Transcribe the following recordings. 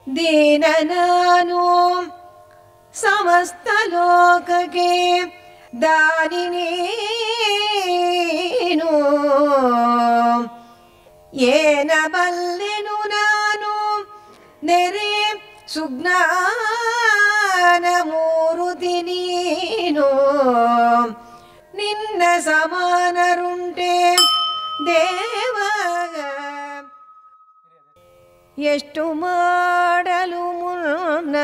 ದೀನ ನಾನು ಸಮಸ್ತ ಲೋಕಕ್ಕೆ ದಾನಿ ನೀನು ಏನ ಬಲ್ಲೆನು ನಾನು ನೆರೆ ಸುಜ್ಞಾನ ಮೂರುತಿ ನೀನು ನಿನ್ನ ಸಮಾನರುಂಟೆ ದೇವ ಎಷ್ಟು ಮಾಡಲು ಮುನ್ನ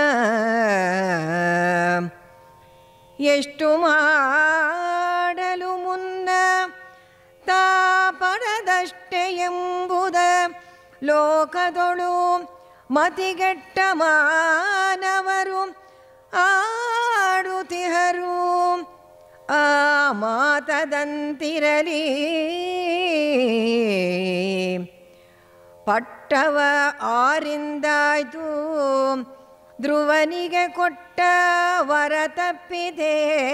ಎಷ್ಟು ಮಾಡಲು ಮುನ್ನ ತಾ ಪಡದಷ್ಟೆ ಎಂಬುದ ಲೋಕದೊಳು ಮತಿಗೆಟ್ಟ ಮಾನವರು ಆಡುತಿಹರು ಆ ಮಾತದಂತಿರಲಿ ಪಟ್ಟವ ಆರಿಂದಾಯ್ತು ಧ್ರುವನಿಗೆ ಕೊಟ್ಟ ವರ ತಪ್ಪಿದೆ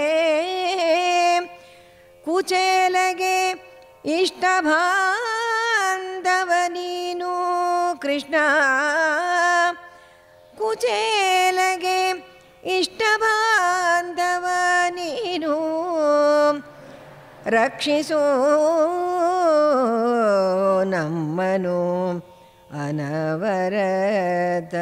ಕುಚೇಲಗೆ ಇಷ್ಟ ಬಾಂಧವ ನೀನು ಕೃಷ್ಣ ಕುಚೇಲಗೆ ಇಷ್ಟ ಬಾಂಧವ ನೀನು ರಕ್ಷಿಸು ನಮ್ಮನು ಅನವರತ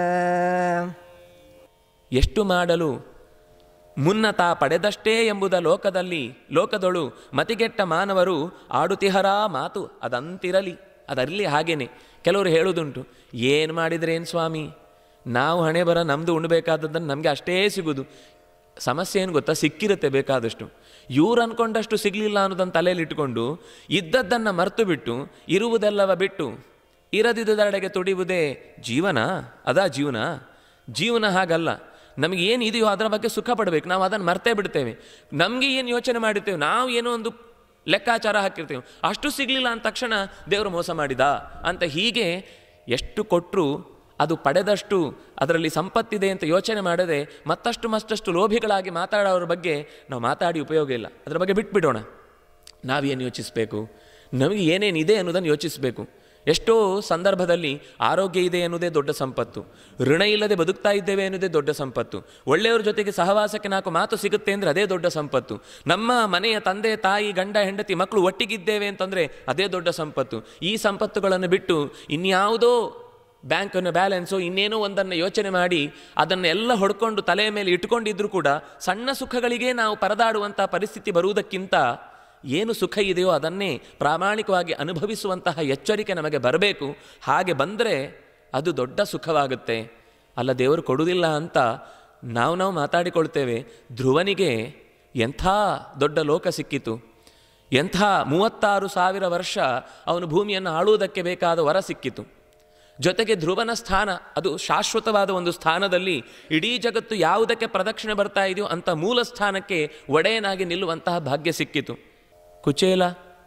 ಎಷ್ಟು ಮಾಡಲು ಮುನ್ನ ತಾ ಪಡೆದಷ್ಟೇ ಎಂಬುದ ಲೋಕದಲ್ಲಿ ಲೋಕದೊಳು ಮತಿಗೆಟ್ಟ ಮಾನವರು ಆಡುತಿಹರ ಮಾತು ಅದಂತಿರಲಿ ಅದರಲ್ಲಿ ಹಾಗೇನೆ ಕೆಲವರು ಹೇಳುವುದುಂಟು ಏನು ಮಾಡಿದ್ರೇನು ಸ್ವಾಮಿ ನಾವು ಹಣೆ ಬರ ನಮ್ಮದು ಉಣ್ಬೇಕಾದದ್ದನ್ನು ನಮಗೆ ಅಷ್ಟೇ ಸಿಗುವುದು ಸಮಸ್ಯೆ ಏನು ಗೊತ್ತಾ ಸಿಕ್ಕಿರುತ್ತೆ ಬೇಕಾದಷ್ಟು ಇವ್ರು ಅನ್ಕೊಂಡಷ್ಟು ಸಿಗಲಿಲ್ಲ ಅನ್ನೋದನ್ನು ತಲೆಯಲ್ಲಿ ಇಟ್ಕೊಂಡು ಇದ್ದದ್ದನ್ನು ಮರೆತು ಬಿಟ್ಟು ಇರುವುದೆಲ್ಲವ ಬಿಟ್ಟು ಇರದಿದ್ದದೆಡೆಗೆ ತುಡಿಯುವುದೇ ಜೀವನ ಅದಾ ಜೀವನ ಜೀವನ ಹಾಗಲ್ಲ ನಮಗೆ ಏನು ಇದೆಯೋ ಅದರ ಬಗ್ಗೆ ಸುಖ ಪಡಬೇಕು ನಾವು ಅದನ್ನು ಮರ್ತೇ ಬಿಡ್ತೇವೆ ನಮಗೆ ಏನು ಯೋಚನೆ ಮಾಡಿರ್ತೇವೆ ನಾವು ಏನೋ ಒಂದು ಲೆಕ್ಕಾಚಾರ ಹಾಕಿರ್ತೇವೆ ಅಷ್ಟು ಸಿಗಲಿಲ್ಲ ಅಂದ ತಕ್ಷಣ ದೇವರು ಮೋಸ ಮಾಡಿದ ಅಂತ ಹೀಗೆ ಎಷ್ಟು ಕೊಟ್ಟರು ಅದು ಪಡೆದಷ್ಟು ಅದರಲ್ಲಿ ಸಂಪತ್ತಿದೆ ಅಂತ ಯೋಚನೆ ಮಾಡದೆ ಮತ್ತಷ್ಟು ಮತ್ತಷ್ಟು ಲೋಭಿಗಳಾಗಿ ಮಾತಾಡೋರ ಬಗ್ಗೆ ನಾವು ಮಾತಾಡಿ ಉಪಯೋಗ ಇಲ್ಲ ಅದರ ಬಗ್ಗೆ ಬಿಟ್ಬಿಡೋಣ ನಾವೇನು ಯೋಚಿಸಬೇಕು ನಮಗೆ ಏನೇನಿದೆ ಅನ್ನೋದನ್ನು ಯೋಚಿಸಬೇಕು ಎಷ್ಟೋ ಸಂದರ್ಭದಲ್ಲಿ ಆರೋಗ್ಯ ಇದೆ ಅನ್ನೋದೇ ದೊಡ್ಡ ಸಂಪತ್ತು ಋಣ ಇಲ್ಲದೆ ಬದುಕ್ತಾ ಇದ್ದೇವೆ ಅನ್ನೋದೇ ದೊಡ್ಡ ಸಂಪತ್ತು ಒಳ್ಳೆಯವ್ರ ಜೊತೆಗೆ ಸಹವಾಸಕ್ಕೆ ನಾಲ್ಕು ಮಾತು ಸಿಗುತ್ತೆ ಅಂದರೆ ಅದೇ ದೊಡ್ಡ ಸಂಪತ್ತು ನಮ್ಮ ಮನೆಯ ತಂದೆ ತಾಯಿ ಗಂಡ ಹೆಂಡತಿ ಮಕ್ಕಳು ಒಟ್ಟಿಗಿದ್ದೇವೆ ಅಂತಂದರೆ ಅದೇ ದೊಡ್ಡ ಸಂಪತ್ತು ಈ ಸಂಪತ್ತುಗಳನ್ನು ಬಿಟ್ಟು ಇನ್ಯಾವುದೋ ಬ್ಯಾಂಕನ್ನು ಬ್ಯಾಲೆನ್ಸು ಇನ್ನೇನೋ ಒಂದನ್ನು ಯೋಚನೆ ಮಾಡಿ ಅದನ್ನೆಲ್ಲ ಹೊಡ್ಕೊಂಡು ತಲೆಯ ಮೇಲೆ ಇಟ್ಕೊಂಡಿದ್ರೂ ಕೂಡ ಸಣ್ಣ ಸುಖಗಳಿಗೆ ನಾವು ಪರದಾಡುವಂಥ ಪರಿಸ್ಥಿತಿ ಬರುವುದಕ್ಕಿಂತ ಏನು ಸುಖ ಇದೆಯೋ ಅದನ್ನೇ ಪ್ರಾಮಾಣಿಕವಾಗಿ ಅನುಭವಿಸುವಂತಹ ಎಚ್ಚರಿಕೆ ನಮಗೆ ಬರಬೇಕು ಹಾಗೆ ಬಂದರೆ ಅದು ದೊಡ್ಡ ಸುಖವಾಗುತ್ತೆ ಅಲ್ಲ ದೇವರು ಕೊಡುವುದಿಲ್ಲ ಅಂತ ನಾವು ನಾವು ಮಾತಾಡಿಕೊಳ್ತೇವೆ ಧ್ರುವನಿಗೆ ಎಂಥ ದೊಡ್ಡ ಲೋಕ ಸಿಕ್ಕಿತು ಎಂಥ ಮೂವತ್ತಾರು ಸಾವಿರ ವರ್ಷ ಅವನು ಭೂಮಿಯನ್ನು ಆಳುವುದಕ್ಕೆ ಬೇಕಾದ ವರ ಸಿಕ್ಕಿತು ಜೊತೆಗೆ ಧ್ರುವನ ಸ್ಥಾನ ಅದು ಶಾಶ್ವತವಾದ ಒಂದು ಸ್ಥಾನದಲ್ಲಿ ಇಡೀ ಜಗತ್ತು ಯಾವುದಕ್ಕೆ ಪ್ರದಕ್ಷಿಣೆ ಬರ್ತಾ ಇದೆಯೋ ಅಂಥ ಮೂಲ ಸ್ಥಾನಕ್ಕೆ ಒಡೆಯನಾಗಿ ನಿಲ್ಲುವಂತಹ ಭಾಗ್ಯ ಸಿಕ್ಕಿತು ಕುಚೇಲ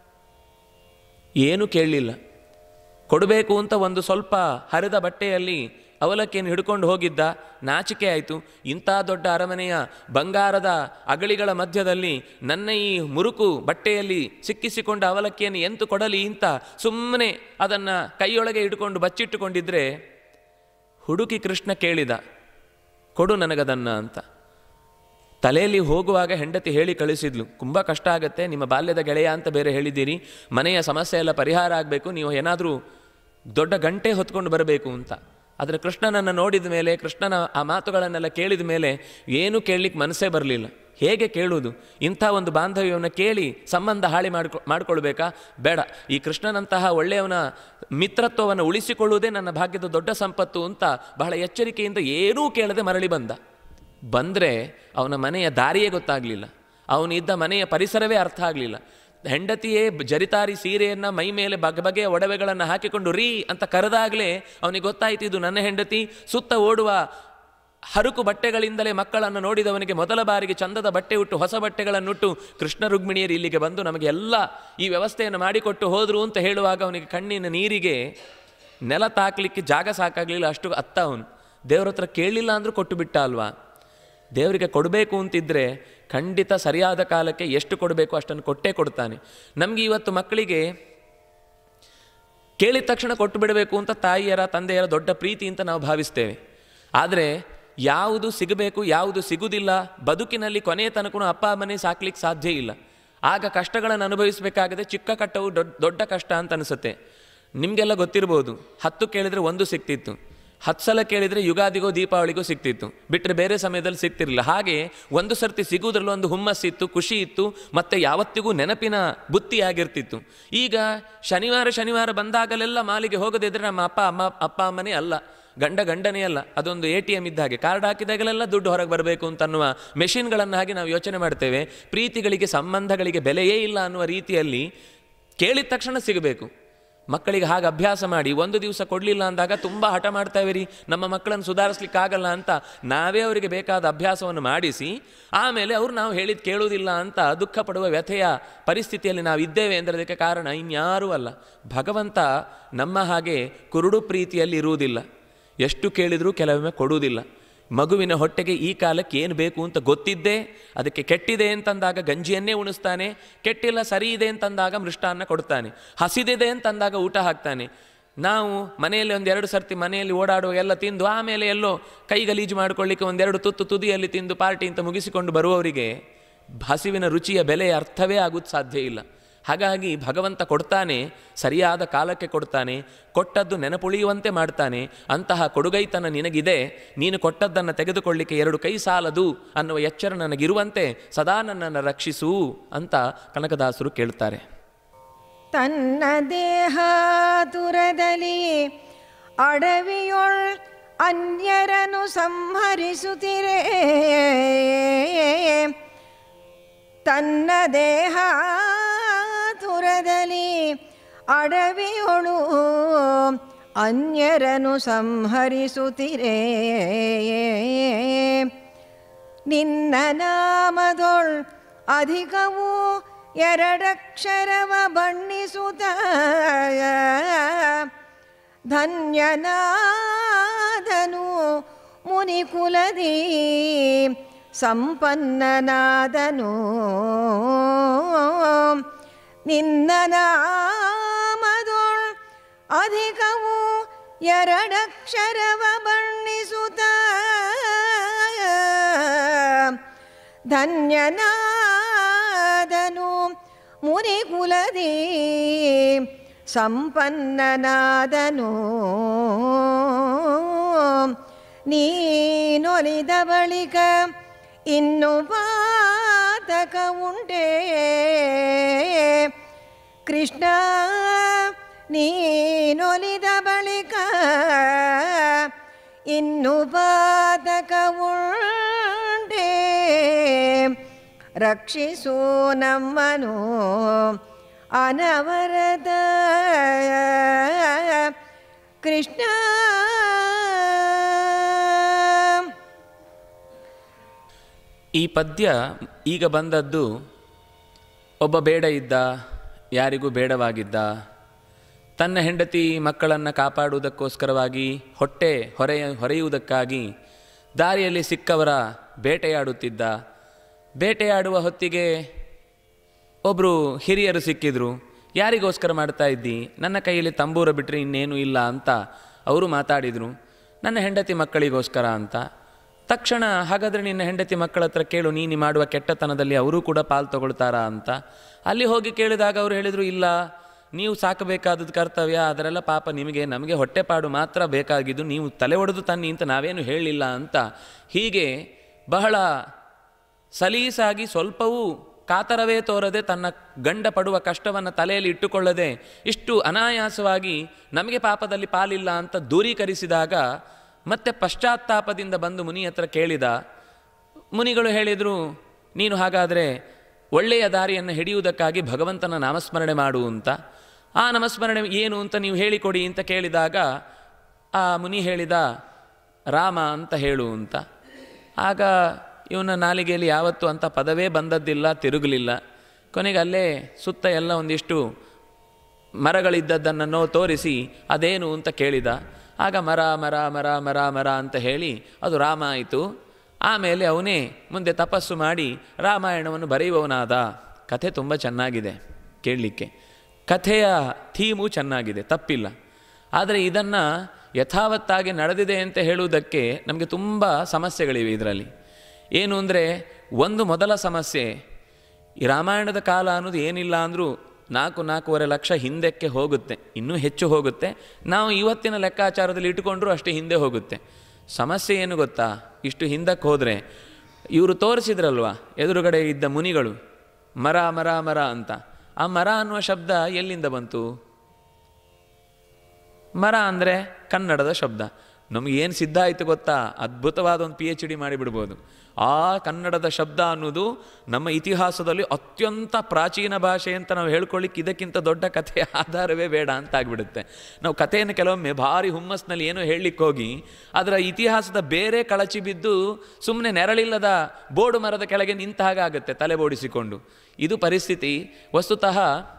ಏನೂ ಕೇಳಲಿಲ್ಲ ಕೊಡಬೇಕು ಅಂತ ಒಂದು ಸ್ವಲ್ಪ ಹರಿದ ಬಟ್ಟೆಯಲ್ಲಿ ಅವಲಕ್ಕಿಯನ್ನು ಹಿಡ್ಕೊಂಡು ಹೋಗಿದ್ದ ನಾಚಿಕೆ ಆಯಿತು ಇಂಥ ದೊಡ್ಡ ಅರಮನೆಯ ಬಂಗಾರದ ಅಗಳಿಗಳ ಮಧ್ಯದಲ್ಲಿ ನನ್ನ ಈ ಮುರುಕು ಬಟ್ಟೆಯಲ್ಲಿ ಸಿಕ್ಕಿಸಿಕೊಂಡ ಅವಲಕ್ಕಿಯನ್ನು ಎಂತು ಕೊಡಲಿ ಅಂತ ಸುಮ್ಮನೆ ಅದನ್ನು ಕೈಯೊಳಗೆ ಹಿಡ್ಕೊಂಡು ಬಚ್ಚಿಟ್ಟುಕೊಂಡಿದ್ರೆ ಹುಡುಕಿ ಕೃಷ್ಣ ಕೇಳಿದ ಕೊಡು ನನಗದನ್ನು ಅಂತ ತಲೆಯಲ್ಲಿ ಹೋಗುವಾಗ ಹೆಂಡತಿ ಹೇಳಿ ಕಳಿಸಿದ್ಲು ತುಂಬ ಕಷ್ಟ ಆಗುತ್ತೆ ನಿಮ್ಮ ಬಾಲ್ಯದ ಗೆಳೆಯ ಅಂತ ಬೇರೆ ಹೇಳಿದ್ದೀರಿ ಮನೆಯ ಸಮಸ್ಯೆ ಎಲ್ಲ ಪರಿಹಾರ ಆಗಬೇಕು ನೀವು ಏನಾದರೂ ದೊಡ್ಡ ಗಂಟೆ ಹೊತ್ಕೊಂಡು ಬರಬೇಕು ಅಂತ ಆದರೆ ಕೃಷ್ಣನನ್ನು ನೋಡಿದ ಮೇಲೆ ಕೃಷ್ಣನ ಆ ಮಾತುಗಳನ್ನೆಲ್ಲ ಕೇಳಿದ ಮೇಲೆ ಏನೂ ಕೇಳಲಿಕ್ಕೆ ಮನಸ್ಸೇ ಬರಲಿಲ್ಲ ಹೇಗೆ ಕೇಳುವುದು ಇಂಥ ಒಂದು ಬಾಂಧವ್ಯವನ್ನು ಕೇಳಿ ಸಂಬಂಧ ಹಾಳಿ ಮಾಡ್ಕೊ ಮಾಡ್ಕೊಳ್ಬೇಕಾ ಬೇಡ ಈ ಕೃಷ್ಣನಂತಹ ಒಳ್ಳೆಯವನ ಮಿತ್ರತ್ವವನ್ನು ಉಳಿಸಿಕೊಳ್ಳುವುದೇ ನನ್ನ ಭಾಗ್ಯದ ದೊಡ್ಡ ಸಂಪತ್ತು ಅಂತ ಬಹಳ ಎಚ್ಚರಿಕೆಯಿಂದ ಏನೂ ಕೇಳದೆ ಮರಳಿ ಬಂದ ಬಂದರೆ ಅವನ ಮನೆಯ ದಾರಿಯೇ ಗೊತ್ತಾಗಲಿಲ್ಲ ಅವನಿದ್ದ ಮನೆಯ ಪರಿಸರವೇ ಅರ್ಥ ಆಗಲಿಲ್ಲ ಹೆಂಡತಿಯೇ ಬ- ಜರಿತಾರಿ ಸೀರೆಯನ್ನು ಮೈ ಮೇಲೆ ಬಗೆ ಬಗೆಯ ಒಡವೆಗಳನ್ನು ಹಾಕಿಕೊಂಡು ರೀ ಅಂತ ಕರೆದಾಗಲೇ ಅವನಿಗೆ ಗೊತ್ತಾಯ್ತು ಇದು ನನ್ನ ಹೆಂಡತಿ ಸುತ್ತ ಓಡುವ ಹರುಕು ಬಟ್ಟೆಗಳಿಂದಲೇ ಮಕ್ಕಳನ್ನು ನೋಡಿದವನಿಗೆ ಮೊದಲ ಬಾರಿಗೆ ಚಂದದ ಬಟ್ಟೆ ಉಟ್ಟು ಹೊಸ ಬಟ್ಟೆಗಳನ್ನುಟ್ಟು ಕೃಷ್ಣ ರುಕ್ಮಿಣಿಯರು ಇಲ್ಲಿಗೆ ಬಂದು ನಮಗೆ ಎಲ್ಲ ಈ ವ್ಯವಸ್ಥೆಯನ್ನು ಮಾಡಿಕೊಟ್ಟು ಹೋದರು ಅಂತ ಹೇಳುವಾಗ ಅವನಿಗೆ ಕಣ್ಣಿನ ನೀರಿಗೆ ನೆಲ ತಾಕ್ಲಿಕ್ಕೆ ಜಾಗ ಸಾಕಾಗಲಿಲ್ಲ ಅಷ್ಟು ಅತ್ತ ಅವನು ದೇವ್ರ ಹತ್ರ ಕೇಳಲಿಲ್ಲ ಅಂದರೂ ಕೊಟ್ಟು ಬಿಟ್ಟ ಅಲ್ವಾ ದೇವರಿಗೆ ಕೊಡಬೇಕು ಅಂತಿದ್ರೆ ಖಂಡಿತ ಸರಿಯಾದ ಕಾಲಕ್ಕೆ ಎಷ್ಟು ಕೊಡಬೇಕು ಅಷ್ಟನ್ನು ಕೊಟ್ಟೇ ಕೊಡ್ತಾನೆ ನಮಗೆ ಇವತ್ತು ಮಕ್ಕಳಿಗೆ ಕೇಳಿದ ತಕ್ಷಣ ಕೊಟ್ಟು ಬಿಡಬೇಕು ಅಂತ ತಾಯಿಯರ ತಂದೆಯರ ದೊಡ್ಡ ಪ್ರೀತಿ ಅಂತ ನಾವು ಭಾವಿಸ್ತೇವೆ ಆದರೆ ಯಾವುದು ಸಿಗಬೇಕು ಯಾವುದು ಸಿಗುವುದಿಲ್ಲ ಬದುಕಿನಲ್ಲಿ ಕೊನೆಯ ತನಕ ಅಪ್ಪ ಅಮ್ಮನೇ ಸಾಕ್ಲಿಕ್ಕೆ ಸಾಧ್ಯ ಇಲ್ಲ ಆಗ ಕಷ್ಟಗಳನ್ನು ಅನುಭವಿಸಬೇಕಾಗದೆ ಚಿಕ್ಕ ಕಟ್ಟವು ದೊಡ್ಡ ದೊಡ್ಡ ಕಷ್ಟ ಅಂತ ಅನಿಸುತ್ತೆ ನಿಮಗೆಲ್ಲ ಗೊತ್ತಿರ್ಬೋದು ಹತ್ತು ಕೇಳಿದರೆ ಒಂದು ಸಿಕ್ತಿತ್ತು ಹತ್ತು ಸಲ ಕೇಳಿದರೆ ಯುಗಾದಿಗೋ ದೀಪಾವಳಿಗೋ ಸಿಕ್ತಿತ್ತು ಬಿಟ್ಟರೆ ಬೇರೆ ಸಮಯದಲ್ಲಿ ಸಿಗ್ತಿರಲಿಲ್ಲ ಹಾಗೆ ಒಂದು ಸರ್ತಿ ಸಿಗುವುದ್ರಲ್ಲೂ ಒಂದು ಹುಮ್ಮಸ್ಸಿತ್ತು ಖುಷಿ ಇತ್ತು ಮತ್ತು ಯಾವತ್ತಿಗೂ ನೆನಪಿನ ಬುತ್ತಿ ಆಗಿರ್ತಿತ್ತು ಈಗ ಶನಿವಾರ ಶನಿವಾರ ಬಂದಾಗಲೆಲ್ಲ ಮಾಲಿಗೆ ಹೋಗದಿದ್ರೆ ನಮ್ಮ ಅಪ್ಪ ಅಮ್ಮ ಅಪ್ಪ ಅಮ್ಮನೇ ಅಲ್ಲ ಗಂಡ ಗಂಡನೇ ಅಲ್ಲ ಅದೊಂದು ಎ ಟಿ ಎಮ್ ಇದ್ದ ಹಾಗೆ ಕಾರ್ಡ್ ಹಾಕಿದಾಗಲೆಲ್ಲ ದುಡ್ಡು ಹೊರಗೆ ಬರಬೇಕು ಅಂತ ಅನ್ನುವ ಮೆಷಿನ್ಗಳನ್ನು ಹಾಗೆ ನಾವು ಯೋಚನೆ ಮಾಡ್ತೇವೆ ಪ್ರೀತಿಗಳಿಗೆ ಸಂಬಂಧಗಳಿಗೆ ಬೆಲೆಯೇ ಇಲ್ಲ ಅನ್ನುವ ರೀತಿಯಲ್ಲಿ ಕೇಳಿದ ತಕ್ಷಣ ಸಿಗಬೇಕು ಮಕ್ಕಳಿಗೆ ಹಾಗೆ ಅಭ್ಯಾಸ ಮಾಡಿ ಒಂದು ದಿವಸ ಕೊಡಲಿಲ್ಲ ಅಂದಾಗ ತುಂಬ ಹಠ ಮಾಡ್ತಾವೆ ರೀ ನಮ್ಮ ಮಕ್ಕಳನ್ನು ಸುಧಾರಿಸ್ಲಿಕ್ಕೆ ಆಗಲ್ಲ ಅಂತ ನಾವೇ ಅವರಿಗೆ ಬೇಕಾದ ಅಭ್ಯಾಸವನ್ನು ಮಾಡಿಸಿ ಆಮೇಲೆ ಅವ್ರು ನಾವು ಹೇಳಿದ್ ಕೇಳುವುದಿಲ್ಲ ಅಂತ ದುಃಖ ಪಡುವ ವ್ಯಥೆಯ ಪರಿಸ್ಥಿತಿಯಲ್ಲಿ ನಾವು ಇದ್ದೇವೆ ಅಂದರೆ ಅದಕ್ಕೆ ಕಾರಣ ಇನ್ಯಾರೂ ಅಲ್ಲ ಭಗವಂತ ನಮ್ಮ ಹಾಗೆ ಕುರುಡು ಪ್ರೀತಿಯಲ್ಲಿ ಇರುವುದಿಲ್ಲ ಎಷ್ಟು ಕೇಳಿದರೂ ಕೆಲವೊಮ್ಮೆ ಕೊಡುವುದಿಲ್ಲ ಮಗುವಿನ ಹೊಟ್ಟೆಗೆ ಈ ಕಾಲಕ್ಕೆ ಏನು ಬೇಕು ಅಂತ ಗೊತ್ತಿದ್ದೇ ಅದಕ್ಕೆ ಕೆಟ್ಟಿದೆ ಅಂತಂದಾಗ ಗಂಜಿಯನ್ನೇ ಉಣಿಸ್ತಾನೆ ಕೆಟ್ಟಿಲ್ಲ ಸರಿ ಇದೆ ಅಂತಂದಾಗ ಮೃಷ್ಟಾನ್ನ ಕೊಡ್ತಾನೆ ಹಸಿದಿದೆ ಅಂತಂದಾಗ ಊಟ ಹಾಕ್ತಾನೆ ನಾವು ಮನೆಯಲ್ಲಿ ಒಂದೆರಡು ಸರ್ತಿ ಮನೆಯಲ್ಲಿ ಓಡಾಡುವ ಎಲ್ಲ ತಿಂದು ಆಮೇಲೆ ಎಲ್ಲೋ ಕೈ ಗಲೀಜು ಮಾಡ್ಕೊಳ್ಳಿಕ್ಕೆ ಒಂದೆರಡು ತುತ್ತು ತುದಿಯಲ್ಲಿ ತಿಂದು ಪಾರ್ಟಿ ಅಂತ ಮುಗಿಸಿಕೊಂಡು ಬರುವವರಿಗೆ ಹಸಿವಿನ ರುಚಿಯ ಬೆಲೆ ಅರ್ಥವೇ ಆಗೋದು ಸಾಧ್ಯ ಇಲ್ಲ ಹಾಗಾಗಿ ಭಗವಂತ ಕೊಡ್ತಾನೆ ಸರಿಯಾದ ಕಾಲಕ್ಕೆ ಕೊಡ್ತಾನೆ ಕೊಟ್ಟದ್ದು ನೆನಪುಳಿಯುವಂತೆ ಮಾಡ್ತಾನೆ ಅಂತಹ ಕೊಡುಗೈತನ ನಿನಗಿದೆ ನೀನು ಕೊಟ್ಟದ್ದನ್ನು ತೆಗೆದುಕೊಳ್ಳಿಕ್ಕೆ ಎರಡು ಕೈ ಸಾಲದು ಅನ್ನುವ ಎಚ್ಚರ ನನಗಿರುವಂತೆ ಸದಾ ನನ್ನನ್ನು ರಕ್ಷಿಸು ಅಂತ ಕನಕದಾಸರು ಕೇಳ್ತಾರೆ ತನ್ನ ದೇಹ ತುರದಲ್ಲಿ ಅಡವಿಯೊಳ್ ಅನ್ಯರನು ಸಂಹರಿಸುತ್ತಿರೇ ತನ್ನ ದೇಹ ತುರದಲ್ಲಿ ಅಡವಿಯೊಳು ಅನ್ಯರನು ಸಂಹರಿಸುತ್ತಿರೇ ನಿನ್ನ ನಾಮದೊಳ್ ಅಧಿಕವು ಎರಡಕ್ಷರವ ಬಣ್ಣಿಸುತ್ತ ಧನ್ಯನಾದನು ಮುನಿಕುಲದಿ ಸಂಪನ್ನನಾದನು ನಿನ್ನ ನಾಮದೊಳ್ ಅಧಿಕವು ಎರಡಕ್ಷರವ ಬಣ್ಣಿಸುತ್ತ ಧನ್ಯನಾದನು ಮುನಿಕುಲದಿ ಸಂಪನ್ನನಾದನು ನೀನೊಲಿದ ಬಳಿಕ ಇನ್ನು ಪಾತಕ ಉಂಟೇ ಕೃಷ್ಣ ನೀನೊಲಿದ ಬಳಿಕ ಇನ್ನು ಪಾತಕ ಉಂಟೇ ರಕ್ಷಿಸು ನಮ್ಮನು ಅನವರತ ಕೃಷ್ಣ ಈ ಪದ್ಯ ಈಗ ಬಂದದ್ದು ಒಬ್ಬ ಬೇಡ ಇದ್ದ ಯಾರಿಗೂ ಬೇಡವಾಗಿದ್ದ ತನ್ನ ಹೆಂಡತಿ ಮಕ್ಕಳನ್ನು ಕಾಪಾಡುವುದಕ್ಕೋಸ್ಕರವಾಗಿ ಹೊಟ್ಟೆ ಹೊರೆಯ ಹೊರೆಯುವುದಕ್ಕಾಗಿ ದಾರಿಯಲ್ಲಿ ಸಿಕ್ಕವರ ಬೇಟೆಯಾಡುತ್ತಿದ್ದ ಬೇಟೆಯಾಡುವ ಹೊತ್ತಿಗೆ ಒಬ್ಬರು ಹಿರಿಯರು ಸಿಕ್ಕಿದ್ರು ಯಾರಿಗೋಸ್ಕರ ಮಾಡ್ತಾ ಇದ್ದಿ ನನ್ನ ಕೈಯಲ್ಲಿ ತಂಬೂರ ಬಿಟ್ಟರೆ ಇನ್ನೇನು ಇಲ್ಲ ಅಂತ ಅವರು ಮಾತಾಡಿದರು ನನ್ನ ಹೆಂಡತಿ ಮಕ್ಕಳಿಗೋಸ್ಕರ ಅಂತ ತಕ್ಷಣ ಹಾಗಾದರೆ ನಿನ್ನ ಹೆಂಡತಿ ಮಕ್ಕಳ ಹತ್ರ ಕೇಳು ನೀನು ಮಾಡುವ ಕೆಟ್ಟತನದಲ್ಲಿ ಅವರೂ ಕೂಡ ಪಾಲು ತಗೊಳ್ತಾರಾ ಅಂತ ಅಲ್ಲಿ ಹೋಗಿ ಕೇಳಿದಾಗ ಅವರು ಹೇಳಿದರು ಇಲ್ಲ ನೀವು ಸಾಕಬೇಕಾದದ್ದು ಕರ್ತವ್ಯ ಅದರೆಲ್ಲ ಪಾಪ ನಿಮಗೆ ನಮಗೆ ಹೊಟ್ಟೆಪಾಡು ಮಾತ್ರ ಬೇಕಾಗಿದ್ದು ನೀವು ತಲೆ ಒಡೆದು ತನ್ನಿ ಅಂತ ನಾವೇನು ಹೇಳಲಿಲ್ಲ ಅಂತ ಹೀಗೆ ಬಹಳ ಸಲೀಸಾಗಿ ಸ್ವಲ್ಪವೂ ಕಾತರವೇ ತೋರದೆ ತನ್ನ ಗಂಡ ಪಡುವ ಕಷ್ಟವನ್ನು ತಲೆಯಲ್ಲಿ ಇಟ್ಟುಕೊಳ್ಳದೆ ಇಷ್ಟು ಅನಾಯಾಸವಾಗಿ ನಮಗೆ ಪಾಪದಲ್ಲಿ ಪಾಲಿಲ್ಲ ಅಂತ ದೂರೀಕರಿಸಿದಾಗ ಮತ್ತೆ ಪಶ್ಚಾತ್ತಾಪದಿಂದ ಬಂದು ಮುನಿ ಹತ್ರ ಕೇಳಿದ ಮುನಿಗಳು ಹೇಳಿದರು ನೀನು ಹಾಗಾದರೆ ಒಳ್ಳೆಯ ದಾರಿಯನ್ನು ಹಿಡಿಯುವುದಕ್ಕಾಗಿ ಭಗವಂತನ ನಾಮಸ್ಮರಣೆ ಮಾಡು ಅಂತ ಆ ನಾಮಸ್ಮರಣೆ ಏನು ಅಂತ ನೀವು ಹೇಳಿಕೊಡಿ ಅಂತ ಕೇಳಿದಾಗ ಆ ಮುನಿ ಹೇಳಿದ ರಾಮ ಅಂತ ಹೇಳು ಅಂತ ಆಗ ಇವನ ನಾಲಿಗೆಯಲ್ಲಿ ಯಾವತ್ತೂ ಅಂಥ ಪದವೇ ಬಂದದ್ದಿಲ್ಲ ತಿರುಗಲಿಲ್ಲ ಕೊನೆಗೆ ಅಲ್ಲೇ ಸುತ್ತ ಎಲ್ಲ ಒಂದಿಷ್ಟು ಮರಗಳಿದ್ದದ್ದನ್ನು ತೋರಿಸಿ ಅದೇನು ಅಂತ ಕೇಳಿದ ಆಗ ಮರ ಮರ ಮರ ಮರ ಮರ ಅಂತ ಹೇಳಿ ಅದು ರಾಮ ಆಯಿತು ಆಮೇಲೆ ಅವನೇ ಮುಂದೆ ತಪಸ್ಸು ಮಾಡಿ ರಾಮಾಯಣವನ್ನು ಬರೆಯುವವನಾದ ಕಥೆ ತುಂಬ ಚೆನ್ನಾಗಿದೆ ಕೇಳಲಿಕ್ಕೆ ಕಥೆಯ ಥೀಮು ಚೆನ್ನಾಗಿದೆ ತಪ್ಪಿಲ್ಲ ಆದರೆ ಇದನ್ನು ಯಥಾವತ್ತಾಗಿ ನಡೆದಿದೆ ಅಂತ ಹೇಳುವುದಕ್ಕೆ ನಮಗೆ ತುಂಬ ಸಮಸ್ಯೆಗಳಿವೆ ಇದರಲ್ಲಿ ಏನು ಅಂದರೆ ಒಂದು ಮೊದಲ ಸಮಸ್ಯೆ ಈ ರಾಮಾಯಣದ ಕಾಲ ಅನ್ನೋದು ಏನಿಲ್ಲ ಅಂದರೂ ನಾಲ್ಕು ನಾಲ್ಕೂವರೆ ಲಕ್ಷ ಹಿಂದಕ್ಕೆ ಹೋಗುತ್ತೆ ಇನ್ನೂ ಹೆಚ್ಚು ಹೋಗುತ್ತೆ ನಾವು ಇವತ್ತಿನ ಲೆಕ್ಕಾಚಾರದಲ್ಲಿ ಇಟ್ಟುಕೊಂಡ್ರೂ ಅಷ್ಟೇ ಹಿಂದೆ ಹೋಗುತ್ತೆ ಸಮಸ್ಯೆ ಏನು ಗೊತ್ತಾ ಇಷ್ಟು ಹಿಂದಕ್ಕೆ ಹೋದರೆ ಇವರು ತೋರಿಸಿದ್ರಲ್ವಾ ಎದುರುಗಡೆ ಇದ್ದ ಮುನಿಗಳು ಮರ ಮರ ಮರ ಅಂತ ಆ ಮರ ಅನ್ನುವ ಶಬ್ದ ಎಲ್ಲಿಂದ ಬಂತು ಮರ ಅಂದರೆ ಕನ್ನಡದ ಶಬ್ದ ನಮಗೆ ಏನು ಸಿದ್ಧ ಆಯಿತು ಗೊತ್ತಾ ಅದ್ಭುತವಾದ ಒಂದು ಪಿ ಎಚ್ ಡಿ ಮಾಡಿಬಿಡ್ಬೋದು ಆ ಕನ್ನಡದ ಶಬ್ದ ಅನ್ನೋದು ನಮ್ಮ ಇತಿಹಾಸದಲ್ಲಿ ಅತ್ಯಂತ ಪ್ರಾಚೀನ ಭಾಷೆ ಅಂತ ನಾವು ಹೇಳ್ಕೊಳ್ಳಿಕ್ಕೆ ಇದಕ್ಕಿಂತ ದೊಡ್ಡ ಕಥೆಯ ಆಧಾರವೇ ಬೇಡ ಅಂತ ಆಗಿಬಿಡುತ್ತೆ ನಾವು ಕಥೆಯನ್ನು ಕೆಲವೊಮ್ಮೆ ಭಾರಿ ಹುಮ್ಮಸ್ನಲ್ಲಿ ಏನೋ ಹೇಳಲಿಕ್ಕೆ ಹೋಗಿ ಅದರ ಇತಿಹಾಸದ ಬೇರೆ ಕಳಚಿ ಬಿದ್ದು ಸುಮ್ಮನೆ ನೆರಳಿಲ್ಲದ ಬೋಡು ಮರದ ಕೆಳಗೆ ನಿಂತ ಹಾಗಾಗುತ್ತೆ ತಲೆ ಬೋಡಿಸಿಕೊಂಡು ಇದು ಪರಿಸ್ಥಿತಿ ವಸ್ತುತಃ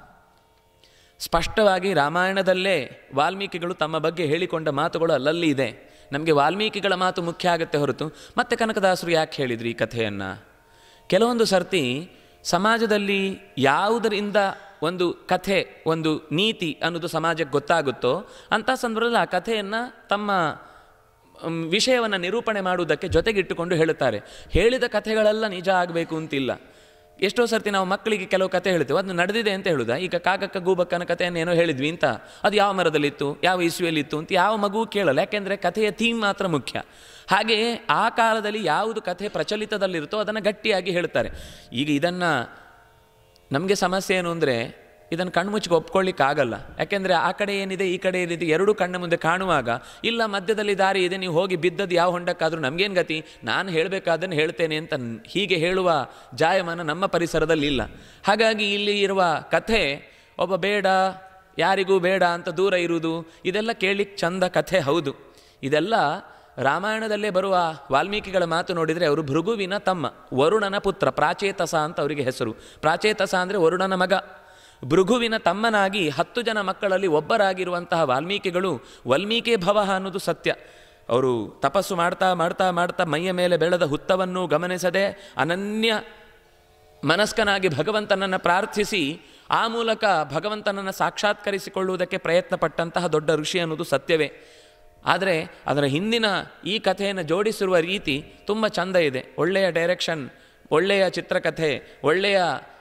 ಸ್ಪಷ್ಟವಾಗಿ ರಾಮಾಯಣದಲ್ಲೇ ವಾಲ್ಮೀಕಿಗಳು ತಮ್ಮ ಬಗ್ಗೆ ಹೇಳಿಕೊಂಡ ಮಾತುಗಳು ಅಲ್ಲಲ್ಲಿ ಇದೆ ನಮಗೆ ವಾಲ್ಮೀಕಿಗಳ ಮಾತು ಮುಖ್ಯ ಆಗುತ್ತೆ ಹೊರತು ಮತ್ತೆ ಕನಕದಾಸರು ಯಾಕೆ ಹೇಳಿದ್ರಿ ಈ ಕಥೆಯನ್ನು ಕೆಲವೊಂದು ಸರ್ತಿ ಸಮಾಜದಲ್ಲಿ ಯಾವುದರಿಂದ ಒಂದು ಕಥೆ ಒಂದು ನೀತಿ ಅನ್ನೋದು ಸಮಾಜಕ್ಕೆ ಗೊತ್ತಾಗುತ್ತೋ ಅಂಥ ಸಂದರ್ಭದಲ್ಲಿ ಆ ಕಥೆಯನ್ನು ತಮ್ಮ ವಿಷಯವನ್ನು ನಿರೂಪಣೆ ಮಾಡುವುದಕ್ಕೆ ಜೊತೆಗಿಟ್ಟುಕೊಂಡು ಹೇಳುತ್ತಾರೆ ಹೇಳಿದ ಕಥೆಗಳೆಲ್ಲ ನಿಜ ಆಗಬೇಕು ಅಂತಿಲ್ಲ ಎಷ್ಟೋ ಸರ್ತಿ ನಾವು ಮಕ್ಕಳಿಗೆ ಕೆಲವು ಕತೆ ಹೇಳ್ತೇವೆ ಅದು ನಡೆದಿದೆ ಅಂತ ಹೇಳುದಾ ಈಗ ಕಾಕಕ್ಕ ಗೂಬಕ್ಕನ ಕಥೆಯನ್ನು ಏನೋ ಹೇಳಿದ್ವಿ ಅಂತ ಅದು ಯಾವ ಮರದಲ್ಲಿತ್ತು ಯಾವ ಇಸ್ವಿಯಲ್ಲಿತ್ತು ಅಂತ ಯಾವ ಮಗು ಕೇಳಲ್ಲ ಯಾಕೆಂದರೆ ಕಥೆಯ ಥೀಮ್ ಮಾತ್ರ ಮುಖ್ಯ ಹಾಗೆಯೇ ಆ ಕಾಲದಲ್ಲಿ ಯಾವುದು ಕಥೆ ಪ್ರಚಲಿತದಲ್ಲಿರುತ್ತೋ ಅದನ್ನು ಗಟ್ಟಿಯಾಗಿ ಹೇಳ್ತಾರೆ ಈಗ ಇದನ್ನು ನಮಗೆ ಸಮಸ್ಯೆ ಏನು ಅಂದರೆ ಇದನ್ನು ಕಣ್ಮುಚ್ಚಿಗೆ ಒಪ್ಕೊಳ್ಳಿಕ್ಕಾಗಲ್ಲ ಯಾಕೆಂದರೆ ಆ ಕಡೆ ಏನಿದೆ ಈ ಕಡೆ ಏನಿದೆ ಎರಡೂ ಕಣ್ಣ ಮುಂದೆ ಕಾಣುವಾಗ ಇಲ್ಲ ಮಧ್ಯದಲ್ಲಿ ದಾರಿ ಇದೆ ನೀವು ಹೋಗಿ ಬಿದ್ದದ್ದು ಯಾವ ಹೊಂಡಕ್ಕಾದರೂ ನಮಗೇನು ಗತಿ ನಾನು ಹೇಳಬೇಕಾದನ್ನು ಹೇಳ್ತೇನೆ ಅಂತ ಹೀಗೆ ಹೇಳುವ ಜಾಯಮಾನ ನಮ್ಮ ಪರಿಸರದಲ್ಲಿ ಇಲ್ಲ ಹಾಗಾಗಿ ಇಲ್ಲಿ ಇರುವ ಕಥೆ ಒಬ್ಬ ಬೇಡ ಯಾರಿಗೂ ಬೇಡ ಅಂತ ದೂರ ಇರುವುದು ಇದೆಲ್ಲ ಕೇಳಲಿಕ್ಕೆ ಚಂದ ಕಥೆ ಹೌದು ಇದೆಲ್ಲ ರಾಮಾಯಣದಲ್ಲೇ ಬರುವ ವಾಲ್ಮೀಕಿಗಳ ಮಾತು ನೋಡಿದರೆ ಅವರು ಭೃಗುವಿನ ತಮ್ಮ ವರುಣನ ಪುತ್ರ ಪ್ರಾಚೇತಸ ಅಂತ ಅವರಿಗೆ ಹೆಸರು ಪ್ರಾಚೇತಸ ಅಂದರೆ ವರುಣನ ಮಗ ಭೃಗುವಿನ ತಮ್ಮನಾಗಿ ಹತ್ತು ಜನ ಮಕ್ಕಳಲ್ಲಿ ಒಬ್ಬರಾಗಿರುವಂತಹ ವಾಲ್ಮೀಕಿಗಳು ವಾಲ್ಮೀಕಿ ಭವ ಅನ್ನೋದು ಸತ್ಯ ಅವರು ತಪಸ್ಸು ಮಾಡ್ತಾ ಮಾಡ್ತಾ ಮಾಡ್ತಾ ಮೈಯ ಮೇಲೆ ಬೆಳೆದ ಹುತ್ತವನ್ನು ಗಮನಿಸದೆ ಅನನ್ಯ ಮನಸ್ಕನಾಗಿ ಭಗವಂತನನ್ನು ಪ್ರಾರ್ಥಿಸಿ ಆ ಮೂಲಕ ಭಗವಂತನನ್ನು ಸಾಕ್ಷಾತ್ಕರಿಸಿಕೊಳ್ಳುವುದಕ್ಕೆ ಪ್ರಯತ್ನ ಪಟ್ಟಂತಹ ದೊಡ್ಡ ಋಷಿ ಅನ್ನೋದು ಸತ್ಯವೇ ಆದರೆ ಅದರ ಹಿಂದಿನ ಈ ಕಥೆಯನ್ನು ಜೋಡಿಸಿರುವ ರೀತಿ ತುಂಬ ಚಂದ ಇದೆ ಒಳ್ಳೆಯ ಡೈರೆಕ್ಷನ್ ಒಳ್ಳೆಯ ಚಿತ್ರಕಥೆ ಒಳ್ಳೆಯ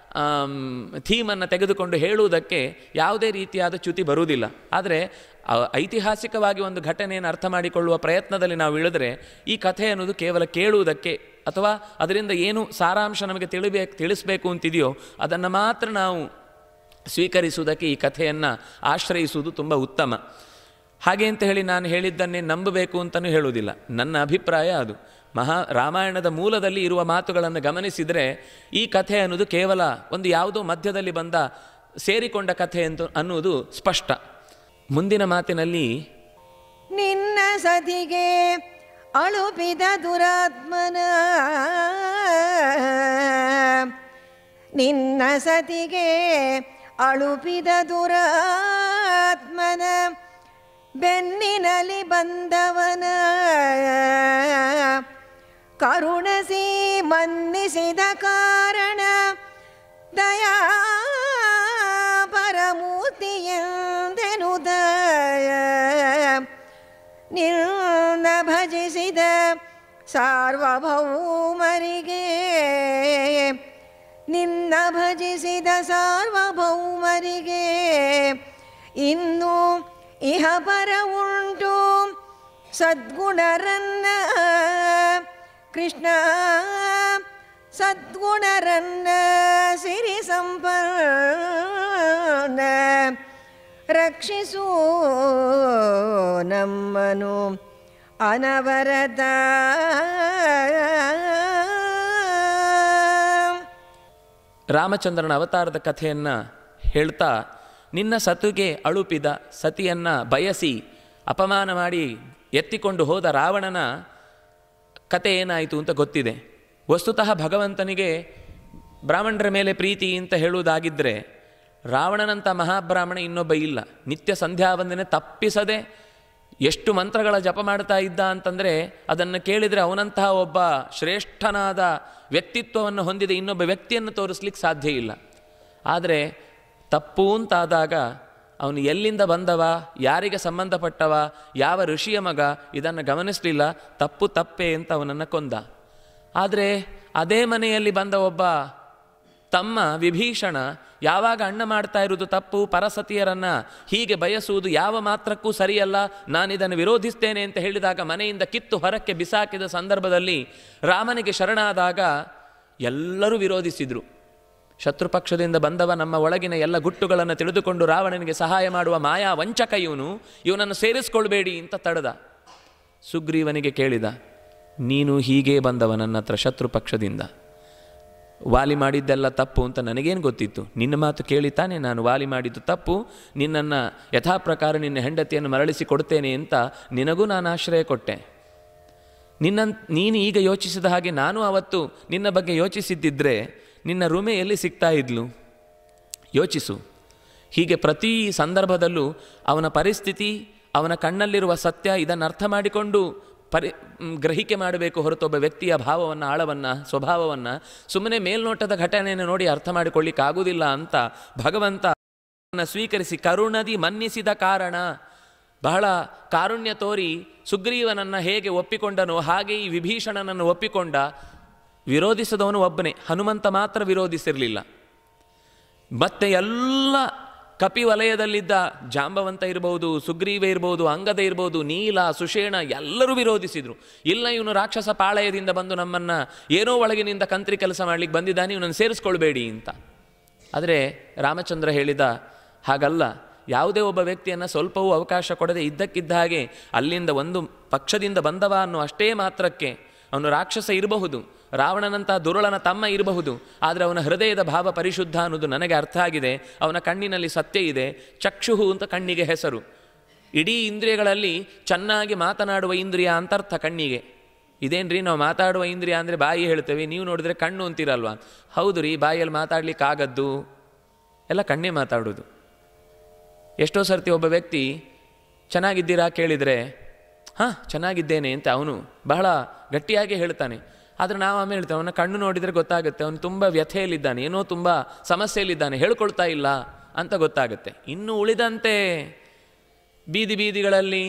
ಥೀಮನ್ನು ತೆಗೆದುಕೊಂಡು ಹೇಳುವುದಕ್ಕೆ ಯಾವುದೇ ರೀತಿಯಾದ ಚ್ಯುತಿ ಬರುವುದಿಲ್ಲ ಆದರೆ ಐತಿಹಾಸಿಕವಾಗಿ ಒಂದು ಘಟನೆಯನ್ನು ಅರ್ಥ ಮಾಡಿಕೊಳ್ಳುವ ಪ್ರಯತ್ನದಲ್ಲಿ ನಾವು ಇಳಿದ್ರೆ ಈ ಕಥೆ ಅನ್ನೋದು ಕೇವಲ ಕೇಳುವುದಕ್ಕೆ ಅಥವಾ ಅದರಿಂದ ಏನು ಸಾರಾಂಶ ನಮಗೆ ತಿಳಿಬೇಕು ತಿಳಿಸ್ಬೇಕು ಅಂತಿದೆಯೋ ಅದನ್ನು ಮಾತ್ರ ನಾವು ಸ್ವೀಕರಿಸುವುದಕ್ಕೆ ಈ ಕಥೆಯನ್ನು ಆಶ್ರಯಿಸುವುದು ತುಂಬ ಉತ್ತಮ ಹಾಗೆ ಅಂತ ಹೇಳಿ ನಾನು ಹೇಳಿದ್ದನ್ನೇ ನಂಬಬೇಕು ಅಂತಲೂ ಹೇಳುವುದಿಲ್ಲ ನನ್ನ ಅಭಿಪ್ರಾಯ ಅದು ಮಹಾ ರಾಮಾಯಣದ ಮೂಲದಲ್ಲಿ ಇರುವ ಮಾತುಗಳನ್ನು ಗಮನಿಸಿದರೆ ಈ ಕಥೆ ಅನ್ನೋದು ಕೇವಲ ಒಂದು ಯಾವುದೋ ಮಧ್ಯದಲ್ಲಿ ಬಂದ ಸೇರಿಕೊಂಡ ಕಥೆ ಅಂತ ಅನ್ನುವುದು ಸ್ಪಷ್ಟ ಮುಂದಿನ ಮಾತಿನಲ್ಲಿ ನಿನ್ನ ಸತಿಗೆ ಅಳುಪಿದ ದುರಾತ್ಮನ ನಿನ್ನ ಸತಿಗೆ ಅಳುಪಿದ ದುರಾತ್ಮನ ಬೆನ್ನಿನಲ್ಲಿ ಬಂದವನ ಕರುಣಸಿ ಮನ್ನಿಸಿದ ಕಾರಣ ದಯಾ ಪರಮೂರ್ತಿಯೆಂದೆನುದ ನಿನ್ನ ಭಜಿಸಿದ ಸಾರ್ವಭೌಮರಿಗೆ ನಿನ್ನ ಭಜಿಸಿದ ಸಾರ್ವಭೌಮರಿಗೆ ಇನ್ನು ಇಹ ಪರ ಉಂಟು ಸದ್ಗುಣರನ್ನ ಕೃಷ್ಣ ಸದ್ಗುಣರನ್ನ ಸಿರಿ ಸಂಪನ್ನ ರಕ್ಷಿಸು ನಮ್ಮನು ಅನವರತ ರಾಮಚಂದ್ರನ ಅವತಾರದ ಕಥೆಯನ್ನು ಹೇಳ್ತಾ ನಿನ್ನ ಸತುಗೆ ಅಳುಪಿದ ಸತಿಯನ್ನು ಬಯಸಿ ಅಪಮಾನ ಮಾಡಿ ಎತ್ತಿಕೊಂಡು ಹೋದ ರಾವಣನ ಕತೆ ಏನಾಯಿತು ಅಂತ ಗೊತ್ತಿದೆ ವಸ್ತುತಃ ಭಗವಂತನಿಗೆ ಬ್ರಾಹ್ಮಣರ ಮೇಲೆ ಪ್ರೀತಿ ಅಂತ ಹೇಳುವುದಾಗಿದ್ದರೆ ರಾವಣನಂಥ ಮಹಾಬ್ರಾಹ್ಮಣ ಇನ್ನೊಬ್ಬ ಇಲ್ಲ ನಿತ್ಯ ಸಂಧ್ಯಾವಂದನೆ ತಪ್ಪಿಸದೆ ಎಷ್ಟು ಮಂತ್ರಗಳ ಜಪ ಮಾಡ್ತಾ ಇದ್ದ ಅಂತಂದರೆ ಅದನ್ನು ಕೇಳಿದರೆ ಅವನಂತಹ ಒಬ್ಬ ಶ್ರೇಷ್ಠನಾದ ವ್ಯಕ್ತಿತ್ವವನ್ನು ಹೊಂದಿದ ಇನ್ನೊಬ್ಬ ವ್ಯಕ್ತಿಯನ್ನು ತೋರಿಸ್ಲಿಕ್ಕೆ ಸಾಧ್ಯ ಇಲ್ಲ ಆದರೆ ತಪ್ಪು ಅಂತಾದಾಗ ಅವನು ಎಲ್ಲಿಂದ ಬಂದವ ಯಾರಿಗೆ ಸಂಬಂಧಪಟ್ಟವ ಯಾವ ಋಷಿಯ ಮಗ ಇದನ್ನು ಗಮನಿಸಲಿಲ್ಲ ತಪ್ಪು ತಪ್ಪೆ ಅಂತ ಅವನನ್ನು ಕೊಂದ ಆದರೆ ಅದೇ ಮನೆಯಲ್ಲಿ ಬಂದ ಒಬ್ಬ ತಮ್ಮ ವಿಭೀಷಣ ಯಾವಾಗ ಅಣ್ಣ ಮಾಡ್ತಾ ಇರುವುದು ತಪ್ಪು ಪರಸತಿಯರನ್ನ ಹೀಗೆ ಬಯಸುವುದು ಯಾವ ಮಾತ್ರಕ್ಕೂ ಸರಿಯಲ್ಲ ನಾನಿದನ್ನು ವಿರೋಧಿಸ್ತೇನೆ ಅಂತ ಹೇಳಿದಾಗ ಮನೆಯಿಂದ ಕಿತ್ತು ಹೊರಕ್ಕೆ ಬಿಸಾಕಿದ ಸಂದರ್ಭದಲ್ಲಿ ರಾಮನಿಗೆ ಶರಣಾದಾಗ ಎಲ್ಲರೂ ವಿರೋಧಿಸಿದರು ಶತ್ರುಪಕ್ಷದಿಂದ ಬಂದವ ನಮ್ಮ ಒಳಗಿನ ಎಲ್ಲ ಗುಟ್ಟುಗಳನ್ನು ತಿಳಿದುಕೊಂಡು ರಾವಣನಿಗೆ ಸಹಾಯ ಮಾಡುವ ಮಾಯಾ ವಂಚಕ ಇವನು ಇವನನ್ನು ಸೇರಿಸ್ಕೊಳ್ಬೇಡಿ ಅಂತ ತಡೆದ ಸುಗ್ರೀವನಿಗೆ ಕೇಳಿದ ನೀನು ಹೀಗೇ ಬಂದವ ನನ್ನ ಹತ್ರ ಶತ್ರುಪಕ್ಷದಿಂದ ವಾಲಿ ಮಾಡಿದ್ದೆಲ್ಲ ತಪ್ಪು ಅಂತ ನನಗೇನು ಗೊತ್ತಿತ್ತು ನಿನ್ನ ಮಾತು ಕೇಳಿ ತಾನೇ ನಾನು ವಾಲಿ ಮಾಡಿದ್ದು ತಪ್ಪು ನಿನ್ನನ್ನು ಯಥಾಪ್ರಕಾರ ನಿನ್ನ ಹೆಂಡತಿಯನ್ನು ಮರಳಿಸಿ ಕೊಡ್ತೇನೆ ಅಂತ ನಿನಗೂ ನಾನು ಆಶ್ರಯ ಕೊಟ್ಟೆ ನಿನ್ನ ನೀನು ಈಗ ಯೋಚಿಸಿದ ಹಾಗೆ ನಾನು ಅವತ್ತು ನಿನ್ನ ಬಗ್ಗೆ ಯೋಚಿಸಿದ್ದಿದ್ರೆ ನಿನ್ನ ರುಮೆ ಎಲ್ಲಿ ಸಿಗ್ತಾ ಇದ್ಲು ಯೋಚಿಸು ಹೀಗೆ ಪ್ರತಿ ಸಂದರ್ಭದಲ್ಲೂ ಅವನ ಪರಿಸ್ಥಿತಿ ಅವನ ಕಣ್ಣಲ್ಲಿರುವ ಸತ್ಯ ಇದನ್ನು ಅರ್ಥ ಮಾಡಿಕೊಂಡು ಪರಿ ಮ್, ಗ್ರಹಿಕೆ ಮಾಡಬೇಕು ಹೊರತು ಒಬ್ಬ ವ್ಯಕ್ತಿಯ ಭಾವವನ್ನು ಆಳವನ್ನು ಸ್ವಭಾವವನ್ನು ಸುಮ್ಮನೆ ಮೇಲ್ನೋಟದ ಘಟನೆಯನ್ನು ನೋಡಿ ಅರ್ಥ ಮಾಡಿಕೊಳ್ಳಿಕ್ಕಾಗುವುದಿಲ್ಲ ಅಂತ ಭಗವಂತ ಅವನನ್ನು ಸ್ವೀಕರಿಸಿ ಕರುಣದಿ ಮನ್ನಿಸಿದ ಕಾರಣ ಬಹಳ ಕಾರುಣ್ಯ ತೋರಿ ಸುಗ್ರೀವನನ್ನು ಹೇಗೆ ಒಪ್ಪಿಕೊಂಡನೋ ಹಾಗೆ ಈ ವಿಭೀಷಣನನ್ನು ಒಪ್ಪಿಕೊಂಡ ವಿರೋಧಿಸದವನು ಒಬ್ಬನೇ ಹನುಮಂತ ಮಾತ್ರ ವಿರೋಧಿಸಿರಲಿಲ್ಲ ಮತ್ತೆ ಎಲ್ಲ ಕಪಿ ವಲಯದಲ್ಲಿದ್ದ ಜಾಂಬವಂತ ಇರಬಹುದು ಸುಗ್ರೀವ ಇರಬಹುದು ಅಂಗದ ಇರಬಹುದು ನೀಲ ಸುಷೇಣ ಎಲ್ಲರೂ ವಿರೋಧಿಸಿದ್ರು ಇಲ್ಲ ಇವನು ರಾಕ್ಷಸ ಪಾಳಯದಿಂದ ಬಂದು ನಮ್ಮನ್ನು ಏನೋ ಒಳಗಿನಿಂದ ಕಂತ್ರಿ ಕೆಲಸ ಮಾಡ್ಲಿಕ್ಕೆ ಬಂದಿದ್ದಾನೆ ಇವನನ್ನು ಸೇರಿಸ್ಕೊಳ್ಬೇಡಿ ಅಂತ ಆದರೆ ರಾಮಚಂದ್ರ ಹೇಳಿದ ಹಾಗಲ್ಲ ಯಾವುದೇ ಒಬ್ಬ ವ್ಯಕ್ತಿಯನ್ನು ಸ್ವಲ್ಪವೂ ಅವಕಾಶ ಕೊಡದೆ ಇದ್ದಕ್ಕಿದ್ದ ಹಾಗೆ ಅಲ್ಲಿಂದ ಒಂದು ಪಕ್ಷದಿಂದ ಬಂದವ ಅನ್ನೋ ಅಷ್ಟೇ ಮಾತ್ರಕ್ಕೆ ಅವನು ರಾಕ್ಷಸ ಇರಬಹುದು ರಾವಣನಂತಹ ದುರುಳನ ತಮ್ಮ ಇರಬಹುದು ಆದರೆ ಅವನ ಹೃದಯದ ಭಾವ ಪರಿಶುದ್ಧ ಅನ್ನೋದು ನನಗೆ ಅರ್ಥ ಆಗಿದೆ ಅವನ ಕಣ್ಣಿನಲ್ಲಿ ಸತ್ಯ ಇದೆ ಚಕ್ಷುಹು ಅಂತ ಕಣ್ಣಿಗೆ ಹೆಸರು ಇಡೀ ಇಂದ್ರಿಯಗಳಲ್ಲಿ ಚೆನ್ನಾಗಿ ಮಾತನಾಡುವ ಇಂದ್ರಿಯ ಅಂತರ್ಥ ಕಣ್ಣಿಗೆ ಇದೇನ್ರಿ ನಾವು ಮಾತಾಡುವ ಇಂದ್ರಿಯ ಅಂದರೆ ಬಾಯಿ ಹೇಳ್ತೇವೆ ನೀವು ನೋಡಿದ್ರೆ ಕಣ್ಣು ಅಂತೀರಲ್ವಾ ಹೌದು ರೀ ಬಾಯಲ್ಲಿ ಮಾತಾಡ್ಲಿಕ್ಕೆ ಆಗದ್ದು ಎಲ್ಲ ಕಣ್ಣೇ ಮಾತಾಡೋದು ಎಷ್ಟೋ ಸರ್ತಿ ಒಬ್ಬ ವ್ಯಕ್ತಿ ಚೆನ್ನಾಗಿದ್ದೀರಾ ಕೇಳಿದರೆ ಹಾಂ ಚೆನ್ನಾಗಿದ್ದೇನೆ ಅಂತ ಅವನು ಬಹಳ ಗಟ್ಟಿಯಾಗಿ ಹೇಳ್ತಾನೆ ಆದರೆ ನಾವು ಆಮೇಲೆ ಹೇಳ್ತೇವೆ ಅವನ ಕಣ್ಣು ನೋಡಿದರೆ ಗೊತ್ತಾಗುತ್ತೆ ಅವನು ತುಂಬ ವ್ಯಥೆಯಲ್ಲಿದ್ದಾನೆ ಏನೋ ತುಂಬ ಸಮಸ್ಯೆಯಲ್ಲಿದ್ದಾನೆ ಹೇಳ್ಕೊಳ್ತಾ ಇಲ್ಲ ಅಂತ ಗೊತ್ತಾಗುತ್ತೆ ಇನ್ನು ಉಳಿದಂತೆ ಬೀದಿ ಬೀದಿಗಳಲ್ಲಿ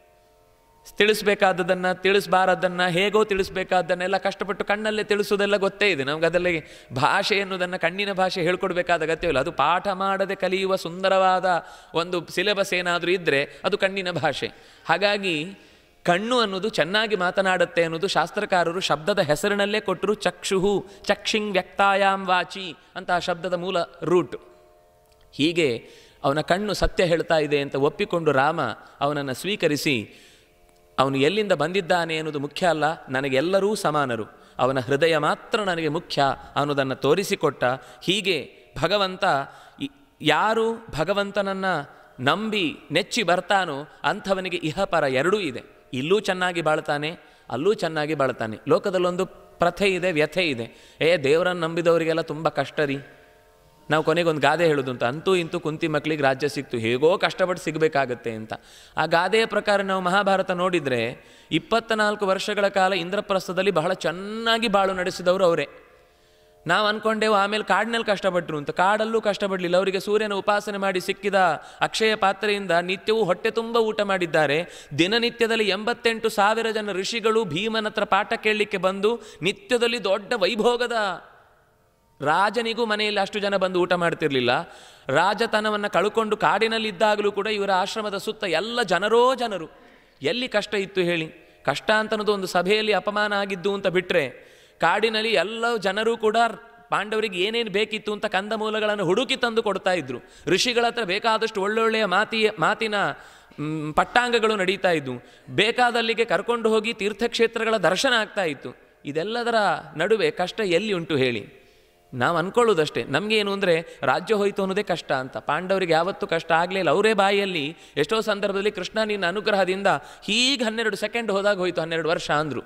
ತಿಳಿಸ್ಬೇಕಾದದನ್ನು ತಿಳಿಸ್ಬಾರದನ್ನು ಹೇಗೋ ತಿಳಿಸ್ಬೇಕಾದ್ದನ್ನೆಲ್ಲ ಕಷ್ಟಪಟ್ಟು ಕಣ್ಣಲ್ಲೇ ತಿಳಿಸೋದೆಲ್ಲ ಗೊತ್ತೇ ಇದೆ ನಮ್ಗೆ ಅದರಲ್ಲಿ ಭಾಷೆ ಎನ್ನುವುದನ್ನು ಕಣ್ಣಿನ ಭಾಷೆ ಹೇಳ್ಕೊಡ್ಬೇಕಾದ ಅಗತ್ಯವಿಲ್ಲ ಅದು ಪಾಠ ಮಾಡದೆ ಕಲಿಯುವ ಸುಂದರವಾದ ಒಂದು ಸಿಲೆಬಸ್ ಏನಾದರೂ ಇದ್ದರೆ ಅದು ಕಣ್ಣಿನ ಭಾಷೆ ಹಾಗಾಗಿ ಕಣ್ಣು ಅನ್ನೋದು ಚೆನ್ನಾಗಿ ಮಾತನಾಡುತ್ತೆ ಅನ್ನೋದು ಶಾಸ್ತ್ರಕಾರರು ಶಬ್ದದ ಹೆಸರಿನಲ್ಲೇ ಕೊಟ್ಟರು ಚಕ್ಷುಹು ಚಕ್ಷಿಂಗ್ ವ್ಯಕ್ತಾಯಾಮ್ ವಾಚಿ ಅಂತ ಆ ಶಬ್ದದ ಮೂಲ ರೂಟ್ ಹೀಗೆ ಅವನ ಕಣ್ಣು ಸತ್ಯ ಹೇಳ್ತಾ ಇದೆ ಅಂತ ಒಪ್ಪಿಕೊಂಡು ರಾಮ ಅವನನ್ನು ಸ್ವೀಕರಿಸಿ ಅವನು ಎಲ್ಲಿಂದ ಬಂದಿದ್ದಾನೆ ಅನ್ನೋದು ಮುಖ್ಯ ಅಲ್ಲ ನನಗೆಲ್ಲರೂ ಸಮಾನರು ಅವನ ಹೃದಯ ಮಾತ್ರ ನನಗೆ ಮುಖ್ಯ ಅನ್ನೋದನ್ನು ತೋರಿಸಿಕೊಟ್ಟ ಹೀಗೆ ಭಗವಂತ ಇ- ಯಾರು ಭಗವಂತನನ್ನು ನಂಬಿ ನೆಚ್ಚಿ ಬರ್ತಾನೋ ಅಂಥವನಿಗೆ ಇಹಪರ ಎರಡೂ ಇದೆ ಇಲ್ಲೂ ಚೆನ್ನಾಗಿ ಬಾಳ್ತಾನೆ ಅಲ್ಲೂ ಚೆನ್ನಾಗಿ ಬಾಳ್ತಾನೆ ಲೋಕದಲ್ಲೊಂದು ಪ್ರಥೆ ಇದೆ ವ್ಯಥೆ ಇದೆ ಏ ದೇವರನ್ನು ನಂಬಿದವರಿಗೆಲ್ಲ ತುಂಬ ಕಷ್ಟ ರೀ ನಾವು ಕೊನೆಗೊಂದು ಗಾದೆ ಹೇಳೋದು ಅಂತ ಅಂತೂ ಇಂತೂ ಕುಂತಿ ಮಕ್ಕಳಿಗೆ ರಾಜ್ಯ ಸಿಕ್ತು ಹೇಗೋ ಕಷ್ಟಪಟ್ಟು ಸಿಗಬೇಕಾಗತ್ತೆ ಅಂತ ಆ ಗಾದೆಯ ಪ್ರಕಾರ ನಾವು ಮಹಾಭಾರತ ನೋಡಿದರೆ ಇಪ್ಪತ್ತ ನಾಲ್ಕು ವರ್ಷಗಳ ಕಾಲ ಇಂದ್ರಪ್ರಸ್ಥದಲ್ಲಿ ಬಹಳ ಚೆನ್ನಾಗಿ ಬಾಳು ನಡೆಸಿದವರು ಅವರೇ ನಾವು ಅಂದ್ಕೊಂಡೇವು ಆಮೇಲೆ ಕಾಡಿನಲ್ಲಿ ಕಷ್ಟಪಟ್ಟರು ಅಂತ ಕಾಡಲ್ಲೂ ಕಷ್ಟಪಡಲಿಲ್ಲ ಅವರಿಗೆ ಸೂರ್ಯನ ಉಪಾಸನೆ ಮಾಡಿ ಸಿಕ್ಕಿದ ಅಕ್ಷಯ ಪಾತ್ರೆಯಿಂದ ನಿತ್ಯವೂ ಹೊಟ್ಟೆ ತುಂಬ ಊಟ ಮಾಡಿದ್ದಾರೆ ದಿನನಿತ್ಯದಲ್ಲಿ ಎಂಬತ್ತೆಂಟು ಸಾವಿರ ಜನ ಋಷಿಗಳು ಭೀಮನ ಹತ್ರ ಪಾಠ ಕೇಳಲಿಕ್ಕೆ ಬಂದು ನಿತ್ಯದಲ್ಲಿ ದೊಡ್ಡ ವೈಭೋಗದ ರಾಜನಿಗೂ ಮನೆಯಲ್ಲಿ ಅಷ್ಟು ಜನ ಬಂದು ಊಟ ಮಾಡ್ತಿರ್ಲಿಲ್ಲ ರಾಜತನವನ್ನು ಕಳ್ಕೊಂಡು ಕಾಡಿನಲ್ಲಿದ್ದಾಗಲೂ ಕೂಡ ಇವರ ಆಶ್ರಮದ ಸುತ್ತ ಎಲ್ಲ ಜನರೋ ಜನರು ಎಲ್ಲಿ ಕಷ್ಟ ಇತ್ತು ಹೇಳಿ ಕಷ್ಟ ಅಂತನದು ಒಂದು ಸಭೆಯಲ್ಲಿ ಅಪಮಾನ ಆಗಿದ್ದು ಅಂತ ಬಿಟ್ಟರೆ ಕಾಡಿನಲ್ಲಿ ಎಲ್ಲ ಜನರು ಕೂಡ ಪಾಂಡವರಿಗೆ ಏನೇನು ಬೇಕಿತ್ತು ಅಂತ ಕಂದಮೂಲಗಳನ್ನು ಹುಡುಕಿ ತಂದು ಕೊಡ್ತಾ ಇದ್ರು ಋಷಿಗಳ ಹತ್ರ ಬೇಕಾದಷ್ಟು ಒಳ್ಳೊಳ್ಳೆಯ ಮಾತಿಯ ಮಾತಿನ ಮ್, ಪಟ್ಟಾಂಗಗಳು ನಡೀತಾ ಇದ್ವು ಬೇಕಾದಲ್ಲಿಗೆ ಕರ್ಕೊಂಡು ಹೋಗಿ ತೀರ್ಥಕ್ಷೇತ್ರಗಳ ದರ್ಶನ ಆಗ್ತಾ ಇತ್ತು ಇದೆಲ್ಲದರ ನಡುವೆ ಕಷ್ಟ ಎಲ್ಲಿ ಉಂಟು ಹೇಳಿ ನಾವು ಅನ್ಕೊಳ್ಳೋದಷ್ಟೇ ನಮಗೇನು ಅಂದರೆ ರಾಜ್ಯ ಹೋಯಿತು ಅನ್ನೋದೇ ಕಷ್ಟ ಅಂತ ಪಾಂಡವರಿಗೆ ಯಾವತ್ತೂ ಕಷ್ಟ ಆಗಲಿಲ್ಲ ಅವರೇ ಬಾಯಿಯಲ್ಲಿ ಎಷ್ಟೋ ಸಂದರ್ಭದಲ್ಲಿ ಕೃಷ್ಣ ನಿನ್ನ ಅನುಗ್ರಹದಿಂದ ಹೀಗೆ ಹನ್ನೆರಡು ಸೆಕೆಂಡ್ ಹೋದಾಗ ಹೋಯಿತು ಹನ್ನೆರಡು ವರ್ಷ ಅಂದರು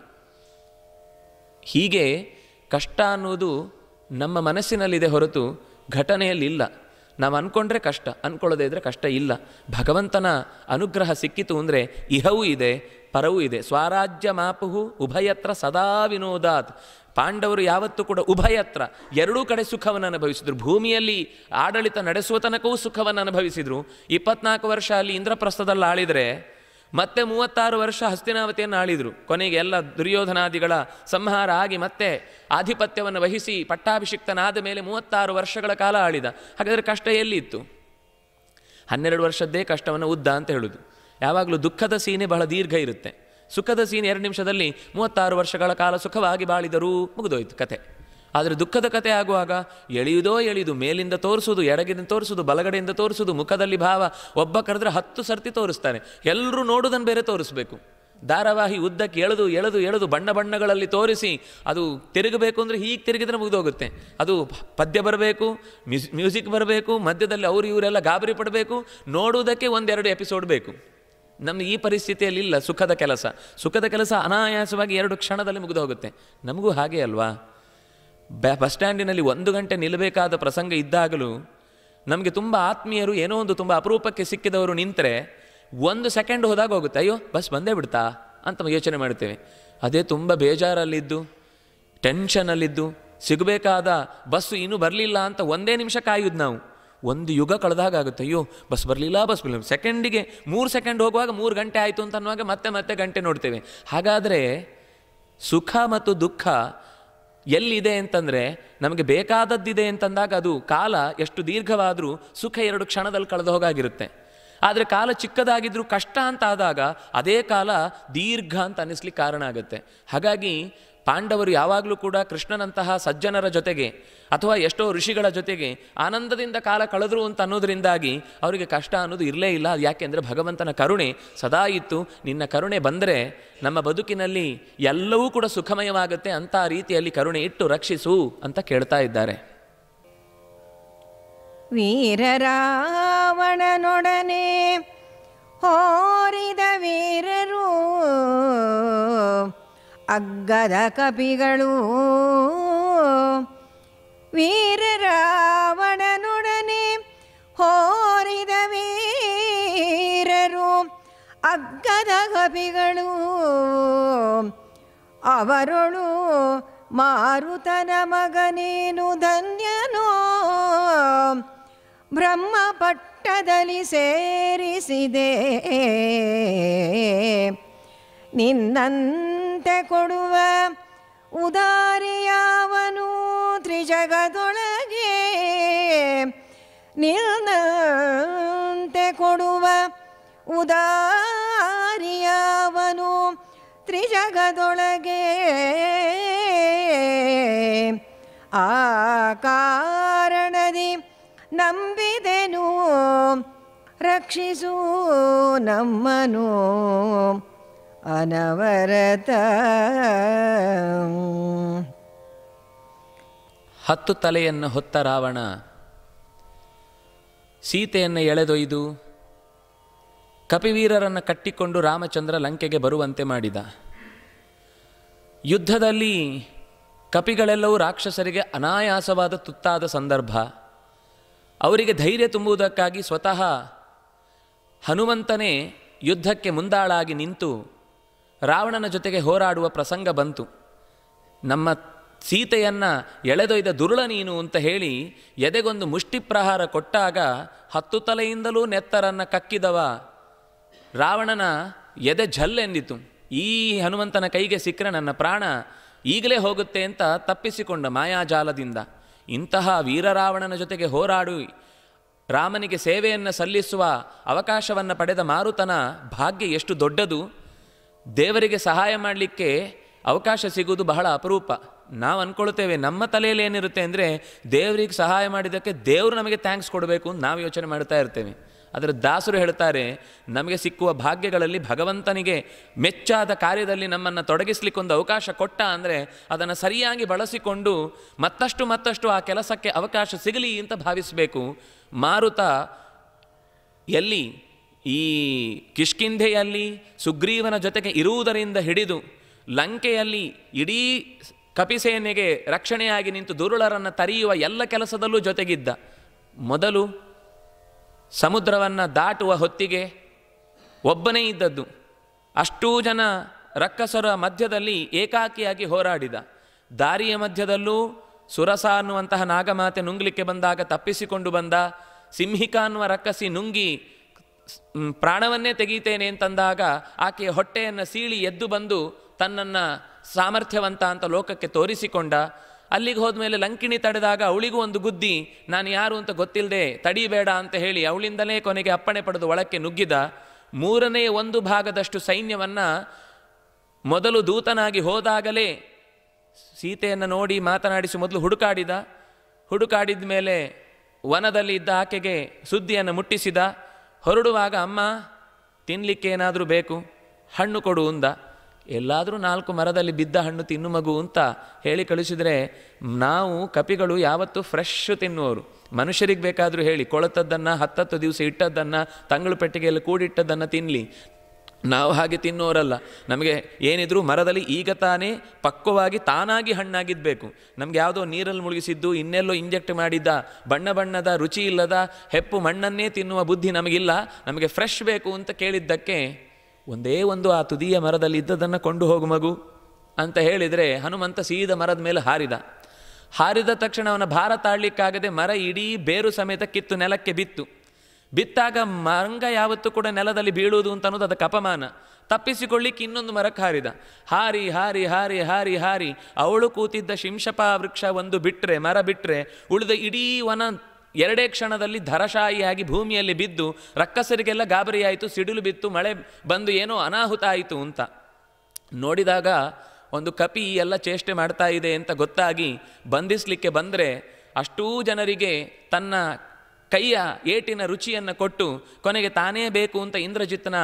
ಹೀಗೆ ಕಷ್ಟ ಅನ್ನೋದು ನಮ್ಮ ಮನಸ್ಸಿನಲ್ಲಿದೆ ಹೊರತು ಘಟನೆಯಲ್ಲಿಲ್ಲ ನಾವು ಅಂದ್ಕೊಂಡ್ರೆ ಕಷ್ಟ ಅಂದ್ಕೊಳ್ಳೋದೇ ಇದ್ರೆ ಕಷ್ಟ ಇಲ್ಲ ಭಗವಂತನ ಅನುಗ್ರಹ ಸಿಕ್ಕಿತು ಅಂದರೆ ಇಹವೂ ಇದೆ ಪರವೂ ಇದೆ ಸ್ವರಾಜ್ಯ ಮಾಪುಹು ಉಭಯತ್ರ ಸದಾ ವಿನೋದಾತ್ ಪಾಂಡವರು ಯಾವತ್ತೂ ಕೂಡ ಉಭಯತ್ರ ಎರಡೂ ಕಡೆ ಸುಖವನ್ನು ಅನುಭವಿಸಿದ್ರು ಭೂಮಿಯಲ್ಲಿ ಆಡಳಿತ ನಡೆಸುವ ತನಕವೂ ಸುಖವನ್ನು ಅನುಭವಿಸಿದ್ರು ಇಪ್ಪತ್ನಾಲ್ಕು ವರ್ಷ ಅಲ್ಲಿ ಇಂದ್ರಪ್ರಸ್ಥದಲ್ಲಿ ಆಳಿದರೆ ಮತ್ತೆ ಮೂವತ್ತಾರು ವರ್ಷ ಹಸ್ತಿನಾವತಿಯನ್ನು ಆಳಿದರು ಕೊನೆಗೆ ಎಲ್ಲ ದುರ್ಯೋಧನಾದಿಗಳ ಸಂಹಾರ ಆಗಿ ಮತ್ತೆ ಆಧಿಪತ್ಯವನ್ನು ವಹಿಸಿ ಪಟ್ಟಾಭಿಷಿಕ್ತನಾದ ಮೇಲೆ ಮೂವತ್ತಾರು ವರ್ಷಗಳ ಕಾಲ ಆಳಿದ ಹಾಗಾದರೆ ಕಷ್ಟ ಎಲ್ಲಿತ್ತು ಹನ್ನೆರಡು ವರ್ಷದ್ದೇ ಕಷ್ಟವನ್ನು ಉದ್ದ ಅಂತ ಹೇಳುದು ಯಾವಾಗಲೂ ದುಃಖದ ಸೀನೆ ಬಹಳ ದೀರ್ಘ ಇರುತ್ತೆ ಸುಖದ ಸೀನೆ ಎರಡು ನಿಮಿಷದಲ್ಲಿ ಮೂವತ್ತಾರು ವರ್ಷಗಳ ಕಾಲ ಸುಖವಾಗಿ ಬಾಳಿದರೂ ಮುಗಿದೋಯ್ತು ಕತೆ ಆದರೆ ದುಃಖದ ಕತೆ ಆಗುವಾಗ ಎಳೆಯುವುದೋ ಎಳೆಯುವುದು ಮೇಲಿಂದ ತೋರಿಸುವುದು ಎಡಗಿಂದ ತೋರಿಸುವುದು ಬಲಗಡೆಯಿಂದ ತೋರಿಸುವುದು ಮುಖದಲ್ಲಿ ಭಾವ ಒಬ್ಬ ಕರೆದ್ರೆ ಹತ್ತು ಸರ್ತಿ ತೋರಿಸ್ತಾನೆ ಎಲ್ಲರೂ ನೋಡುವುದನ್ನು ಬೇರೆ ತೋರಿಸ್ಬೇಕು ಧಾರಾವಾಹಿ ಉದ್ದಕ್ಕೆ ಎಳೆದು ಎಳೆದು ಎಳೆದು ಬಣ್ಣ ಬಣ್ಣಗಳಲ್ಲಿ ತೋರಿಸಿ ಅದು ತಿರುಗಬೇಕು ಅಂದರೆ ಹೀಗೆ ತಿರುಗಿದ್ರೆ ಮುಗಿದೋಗುತ್ತೆ ಅದು ಪದ್ಯ ಬರಬೇಕು ಮ್ಯೂಸ್ ಮ್ಯೂಸಿಕ್ ಬರಬೇಕು ಮಧ್ಯದಲ್ಲಿ ಅವರು ಇವರೆಲ್ಲ ಗಾಬರಿ ಪಡಬೇಕು ನೋಡುವುದಕ್ಕೆ ಒಂದೆರಡು ಎಪಿಸೋಡ್ ಬೇಕು ನಮ್ಮ ಈ ಪರಿಸ್ಥಿತಿಯಲ್ಲಿ ಇಲ್ಲ ಸುಖದ ಕೆಲಸ ಸುಖದ ಕೆಲಸ ಅನಾಯಾಸವಾಗಿ ಎರಡು ಕ್ಷಣದಲ್ಲಿ ಮುಗಿದು ಹೋಗುತ್ತೆ ನಮಗೂ ಹಾಗೆ ಅಲ್ವಾ ಬ ಬಸ್ ಸ್ಟ್ಯಾಂಡಿನಲ್ಲಿ ಒಂದು ಗಂಟೆ ನಿಲ್ಲಬೇಕಾದ ಪ್ರಸಂಗ ಇದ್ದಾಗಲೂ ನಮಗೆ ತುಂಬ ಆತ್ಮೀಯರು ಏನೋ ಒಂದು ತುಂಬ ಅಪರೂಪಕ್ಕೆ ಸಿಕ್ಕಿದವರು ನಿಂತರೆ ಒಂದು ಸೆಕೆಂಡ್ ಹೋದಾಗ ಹೋಗುತ್ತೆ ಅಯ್ಯೋ ಬಸ್ ಬಂದೇ ಬಿಡ್ತಾ ಅಂತ ಯೋಚನೆ ಮಾಡ್ತೇವೆ ಅದೇ ತುಂಬ ಬೇಜಾರಲ್ಲಿದ್ದು ಟೆನ್ಷನಲ್ಲಿದ್ದು ಸಿಗಬೇಕಾದ ಬಸ್ಸು ಇನ್ನೂ ಬರಲಿಲ್ಲ ಅಂತ ಒಂದೇ ನಿಮಿಷ ಕಾಯುದು ನಾವು ಒಂದು ಯುಗ ಕಳೆದಾಗ ಆಗುತ್ತೆ ಅಯ್ಯೋ ಬಸ್ ಬರಲಿಲ್ಲ ಬಸ್ ಬರಲಿಲ್ಲ ಸೆಕೆಂಡಿಗೆ ಮೂರು ಸೆಕೆಂಡ್ ಹೋಗುವಾಗ ಮೂರು ಗಂಟೆ ಆಯಿತು ಅಂತ ಅನ್ನುವಾಗ ಮತ್ತೆ ಮತ್ತೆ ಗಂಟೆ ನೋಡ್ತೇವೆ ಹಾಗಾದರೆ ಸುಖ ಮತ್ತು ದುಃಖ ಎಲ್ಲಿದೆ ಅಂತಂದರೆ ನಮಗೆ ಬೇಕಾದದ್ದಿದೆ ಅಂತಂದಾಗ ಅದು ಕಾಲ ಎಷ್ಟು ದೀರ್ಘವಾದರೂ ಸುಖ ಎರಡು ಕ್ಷಣದಲ್ಲಿ ಕಳೆದು ಹೋಗಾಗಿರುತ್ತೆ ಆದರೆ ಕಾಲ ಚಿಕ್ಕದಾಗಿದ್ರೂ ಕಷ್ಟ ಅಂತ ಆದಾಗ ಅದೇ ಕಾಲ ದೀರ್ಘ ಅಂತ ಅನ್ನಿಸ್ಲಿಕ್ಕೆ ಕಾರಣ ಆಗುತ್ತೆ ಹಾಗಾಗಿ ಪಾಂಡವರು ಯಾವಾಗಲೂ ಕೂಡ ಕೃಷ್ಣನಂತಹ ಸಜ್ಜನರ ಜೊತೆಗೆ ಅಥವಾ ಎಷ್ಟೋ ಋಷಿಗಳ ಜೊತೆಗೆ ಆನಂದದಿಂದ ಕಾಲ ಕಳೆದ್ರು ಅಂತ ಅನ್ನೋದರಿಂದಾಗಿ ಅವರಿಗೆ ಕಷ್ಟ ಅನ್ನೋದು ಇರಲೇ ಇಲ್ಲ ಅದು ಯಾಕೆಂದರೆ ಭಗವಂತನ ಕರುಣೆ ಸದಾ ಇತ್ತು ನಿನ್ನ ಕರುಣೆ ಬಂದರೆ ನಮ್ಮ ಬದುಕಿನಲ್ಲಿ ಎಲ್ಲವೂ ಕೂಡ ಸುಖಮಯವಾಗುತ್ತೆ ಅಂತ ರೀತಿಯಲ್ಲಿ ಕರುಣೆ ಇಟ್ಟು ರಕ್ಷಿಸು ಅಂತ ಕೇಳ್ತಾ ಇದ್ದಾರೆ ವೀರರಾವಣನೊಡನೆ ಹೋರಿದ ವೀರರು ಅಗ್ಗದ ಕಪಿಗಳು ವೀರರಾವಣನೊಡನೆ ಹೋರಿದ ವೀರರು ಅಗ್ಗದ ಕಪಿಗಳು ಅವರೊಳು ಮಾರುತನ ಮಗನೇನು ಧನ್ಯನೋ ಬ್ರಹ್ಮ ಪಟ್ಟದಲ್ಲಿ ಸೇರಿಸಿದೆ ನಿನ್ನಂತೆ ಕೊಡುವ ಉದಾರಿಯಾವನು ತ್ರಿಜಗದೊಳಗೆ ನಿನ್ನಂತೆ ಕೊಡುವ ಉದಾರಿಯಾವನು ತ್ರಿಜಗದೊಳಗೆ ಆ ಕಾರಣದಿ ನಂಬಿದೆನು ರಕ್ಷಿಸು ನಮ್ಮನು ಅನವರತ ಹತ್ತು ತಲೆಯನ್ನು ಹೊತ್ತ ರಾವಣ ಸೀತೆಯನ್ನು ಎಳೆದೊಯ್ದು ಕಪಿವೀರರನ್ನು ಕಟ್ಟಿಕೊಂಡು ರಾಮಚಂದ್ರ ಲಂಕೆಗೆ ಬರುವಂತೆ ಮಾಡಿದ ಯುದ್ಧದಲ್ಲಿ ಕಪಿಗಳೆಲ್ಲವೂ ರಾಕ್ಷಸರಿಗೆ ಅನಾಯಾಸವಾದ ತುತ್ತಾದ ಸಂದರ್ಭ ಅವರಿಗೆ ಧೈರ್ಯ ತುಂಬುವುದಕ್ಕಾಗಿ ಸ್ವತಃ ಹನುಮಂತನೇ ಯುದ್ಧಕ್ಕೆ ಮುಂದಾಳಾಗಿ ನಿಂತು ರಾವಣನ ಜೊತೆಗೆ ಹೋರಾಡುವ ಪ್ರಸಂಗ ಬಂತು ನಮ್ಮ ಸೀತೆಯನ್ನು ಎಳೆದೊಯ್ದ ದುರುಳ ನೀನು ಅಂತ ಹೇಳಿ ಎದೆಗೊಂದು ಮುಷ್ಟಿ ಪ್ರಹಾರ ಕೊಟ್ಟಾಗ ಹತ್ತು ತಲೆಯಿಂದಲೂ ನೆತ್ತರನ್ನು ಕಕ್ಕಿದವ ರಾವಣನ ಎದೆ ಝಲ್ಲೆಂದಿತು ಈ ಹನುಮಂತನ ಕೈಗೆ ಸಿಕ್ಕರೆ ನನ್ನ ಪ್ರಾಣ ಈಗಲೇ ಹೋಗುತ್ತೆ ಅಂತ ತಪ್ಪಿಸಿಕೊಂಡ ಮಾಯಾಜಾಲದಿಂದ ಇಂತಹ ವೀರರಾವಣನ ಜೊತೆಗೆ ಹೋರಾಡಿ ರಾಮನಿಗೆ ಸೇವೆಯನ್ನು ಸಲ್ಲಿಸುವ ಅವಕಾಶವನ್ನು ಪಡೆದ ಮಾರುತನ ಭಾಗ್ಯ ಎಷ್ಟು ದೊಡ್ಡದು ದೇವರಿಗೆ ಸಹಾಯ ಮಾಡಲಿಕ್ಕೆ ಅವಕಾಶ ಸಿಗುವುದು ಬಹಳ ಅಪರೂಪ ನಾವು ಅಂದ್ಕೊಳ್ತೇವೆ ನಮ್ಮ ತಲೆಯಲ್ಲಿ ಏನಿರುತ್ತೆ ಅಂದರೆ ದೇವರಿಗೆ ಸಹಾಯ ಮಾಡಿದ್ದಕ್ಕೆ ದೇವರು ನಮಗೆ ಥ್ಯಾಂಕ್ಸ್ ಕೊಡಬೇಕು ಅಂತ ನಾವು ಯೋಚನೆ ಮಾಡ್ತಾ ಇರ್ತೇವೆ ಅದರ ದಾಸರು ಹೇಳ್ತಾರೆ ನಮಗೆ ಸಿಕ್ಕುವ ಭಾಗ್ಯಗಳಲ್ಲಿ ಭಗವಂತನಿಗೆ ಮೆಚ್ಚಾದ ಕಾರ್ಯದಲ್ಲಿ ನಮ್ಮನ್ನು ತೊಡಗಿಸ್ಲಿಕ್ಕೆ ಒಂದು ಅವಕಾಶ ಕೊಟ್ಟ ಅಂದರೆ ಅದನ್ನು ಸರಿಯಾಗಿ ಬಳಸಿಕೊಂಡು ಮತ್ತಷ್ಟು ಮತ್ತಷ್ಟು ಆ ಕೆಲಸಕ್ಕೆ ಅವಕಾಶ ಸಿಗಲಿ ಅಂತ ಭಾವಿಸಬೇಕು ಮಾರುತ ಎಲ್ಲಿ ಈ ಕಿಷ್ಕಿಂಧೆಯಲ್ಲಿ ಸುಗ್ರೀವನ ಜೊತೆಗೆ ಇರುವುದರಿಂದ ಹಿಡಿದು ಲಂಕೆಯಲ್ಲಿ ಇಡೀ ಕಪಿಸೇನೆಗೆ ರಕ್ಷಣೆಯಾಗಿ ನಿಂತು ದುರುಳರನ್ನು ತರಿಯುವ ಎಲ್ಲ ಕೆಲಸದಲ್ಲೂ ಜೊತೆಗಿದ್ದ ಮೊದಲು ಸಮುದ್ರವನ್ನು ದಾಟುವ ಹೊತ್ತಿಗೆ ಒಬ್ಬನೇ ಇದ್ದದ್ದು ಅಷ್ಟೂ ಜನ ರಕ್ಕಸರ ಮಧ್ಯದಲ್ಲಿ ಏಕಾಕಿಯಾಗಿ ಹೋರಾಡಿದ ದಾರಿಯ ಮಧ್ಯದಲ್ಲೂ ಸುರಸ ಅನ್ನುವಂತಹ ನಾಗಮಾತೆ ನುಂಗ್ಲಿಕ್ಕೆ ಬಂದಾಗ ತಪ್ಪಿಸಿಕೊಂಡು ಬಂದ ಸಿಂಹಿಕ ಅನ್ನುವ ರಕ್ಕಸಿ ನುಂಗಿ ಮ್, ಪ್ರಾಣವನ್ನೇ ತೆಗೀತೇನೆ ಅಂತಂದಾಗ ಆಕೆಯ ಹೊಟ್ಟೆಯನ್ನು ಸೀಳಿ ಎದ್ದು ಬಂದು ತನ್ನನ್ನು ಸಾಮರ್ಥ್ಯವಂತ ಅಂತ ಲೋಕಕ್ಕೆ ತೋರಿಸಿಕೊಂಡ ಅಲ್ಲಿಗೆ ಹೋದ್ಮೇಲೆ ಲಂಕಿಣಿ ತಡೆದಾಗ ಅವಳಿಗೂ ಒಂದು ಗುದ್ದಿ ನಾನು ಯಾರು ಅಂತ ಗೊತ್ತಿಲ್ಲದೆ ತಡಿಬೇಡ ಅಂತ ಹೇಳಿ ಅವಳಿಂದಲೇ ಕೊನೆಗೆ ಅಪ್ಪಣೆ ಪಡೆದು ಒಳಕ್ಕೆ ನುಗ್ಗಿದ ಮೂರನೇ ಒಂದು ಭಾಗದಷ್ಟು ಸೈನ್ಯವನ್ನು ಮೊದಲು ದೂತನಾಗಿ ಹೋದಾಗಲೇ ಸೀತೆಯನ್ನು ನೋಡಿ ಮಾತನಾಡಿಸಿ ಮೊದಲು ಹುಡುಕಾಡಿದ ಹುಡುಕಾಡಿದ ಮೇಲೆ ವನದಲ್ಲಿ ಇದ್ದ ಆಕೆಗೆ ಸುದ್ದಿಯನ್ನು ಮುಟ್ಟಿಸಿದ ಹೊರಡುವಾಗ ಅಮ್ಮ ತಿನ್ನಲಿಕ್ಕೆ ಏನಾದರೂ ಬೇಕು ಹಣ್ಣು ಕೊಡು ಅಂದ ಎಲ್ಲಾದರೂ ನಾಲ್ಕು ಮರದಲ್ಲಿ ಬಿದ್ದ ಹಣ್ಣು ತಿನ್ನು ಮಗು ಅಂತ ಹೇಳಿ ಕಳಿಸಿದರೆ ನಾವು ಕಪಿಗಳು ಯಾವತ್ತೂ ಫ್ರೆಶ್ ತಿನ್ನುವವರು ಮನುಷ್ಯರಿಗೆ ಬೇಕಾದರೂ ಹೇಳಿ ಕೊಳತದ್ದನ್ನು ಹತ್ತತ್ತು ದಿವಸ ಇಟ್ಟದ್ದನ್ನು ತಂಗಳು ಪೆಟ್ಟಿಗೆಯಲ್ಲಿ ಕೂಡಿಟ್ಟದ್ದನ್ನು ತಿನ್ನಲಿ ನಾವು ಹಾಗೆ ತಿನ್ನೋರಲ್ಲ ನಮಗೆ ಏನಿದ್ರು ಮರದಲ್ಲಿ ಈಗ ತಾನೇ ಪಕ್ವವಾಗಿ ತಾನಾಗಿ ಹಣ್ಣಾಗಿದ್ಬೇಕು ನಮ್ಗೆ ಯಾವುದೋ ನೀರಲ್ಲಿ ಮುಳುಗಿಸಿದ್ದು ಇನ್ನೆಲ್ಲೋ ಇಂಜೆಕ್ಟ್ ಮಾಡಿದ್ದ ಬಣ್ಣ ಬಣ್ಣದ ರುಚಿ ಇಲ್ಲದ ಹೆಪ್ಪು ಮಣ್ಣನ್ನೇ ತಿನ್ನುವ ಬುದ್ಧಿ ನಮಗಿಲ್ಲ ನಮಗೆ ಫ್ರೆಶ್ ಬೇಕು ಅಂತ ಕೇಳಿದ್ದಕ್ಕೆ ಒಂದೇ ಒಂದು ಆ ತುದಿಯ ಮರದಲ್ಲಿ ಇದ್ದದನ್ನು ಕೊಂಡು ಹೋಗು ಮಗು ಅಂತ ಹೇಳಿದರೆ ಹನುಮಂತ ಸೀದ ಮರದ ಮೇಲೆ ಹಾರಿದ ಹಾರಿದ ತಕ್ಷಣ ಅವನ ಭಾರ ತಾಳ್ಲಿಕ್ಕಾಗದೆ ಮರ ಇಡೀ ಬೇರು ಸಮೇತ ಕಿತ್ತು ನೆಲಕ್ಕೆ ಬಿತ್ತು ಬಿತ್ತಾಗ ಮಂಗ ಯಾವತ್ತೂ ಕೂಡ ನೆಲದಲ್ಲಿ ಬೀಳುವುದು ಅಂತ ಅನ್ನೋದು ಅದಕ್ಕೆ ಅಪಮಾನ ತಪ್ಪಿಸಿಕೊಳ್ಳಿಕ್ಕೆ ಇನ್ನೊಂದು ಮರಕ್ಕೆ ಹಾರಿದ ಹಾರಿ ಹಾರಿ ಹಾರಿ ಹಾರಿ ಹಾರಿ ಅವಳು ಕೂತಿದ್ದ ಶಿಂಶಪ ವೃಕ್ಷ ಒಂದು ಬಿಟ್ಟರೆ ಮರ ಬಿಟ್ಟರೆ ಉಳಿದ ಇಡೀ ವನ ಎರಡೇ ಕ್ಷಣದಲ್ಲಿ ಧರಶಾಹಿಯಾಗಿ ಭೂಮಿಯಲ್ಲಿ ಬಿದ್ದು ರಕ್ಕಸರಿಗೆಲ್ಲ ಗಾಬರಿಯಾಯಿತು ಸಿಡಿಲು ಬಿತ್ತು ಮಳೆ ಬಂದು ಏನೋ ಅನಾಹುತ ಆಯಿತು ಅಂತ ನೋಡಿದಾಗ ಒಂದು ಕಪಿ ಈ ಎಲ್ಲ ಚೇಷ್ಟೆ ಮಾಡ್ತಾ ಇದೆ ಅಂತ ಗೊತ್ತಾಗಿ ಬಂಧಿಸಲಿಕ್ಕೆ ಬಂದರೆ ಅಷ್ಟೂ ಜನರಿಗೆ ತನ್ನ ಕೈಯ ಏಟಿನ ರುಚಿಯನ್ನು ಕೊಟ್ಟು ಕೊನೆಗೆ ತಾನೇ ಬೇಕು ಅಂತ ಇಂದ್ರಜಿತ್ನ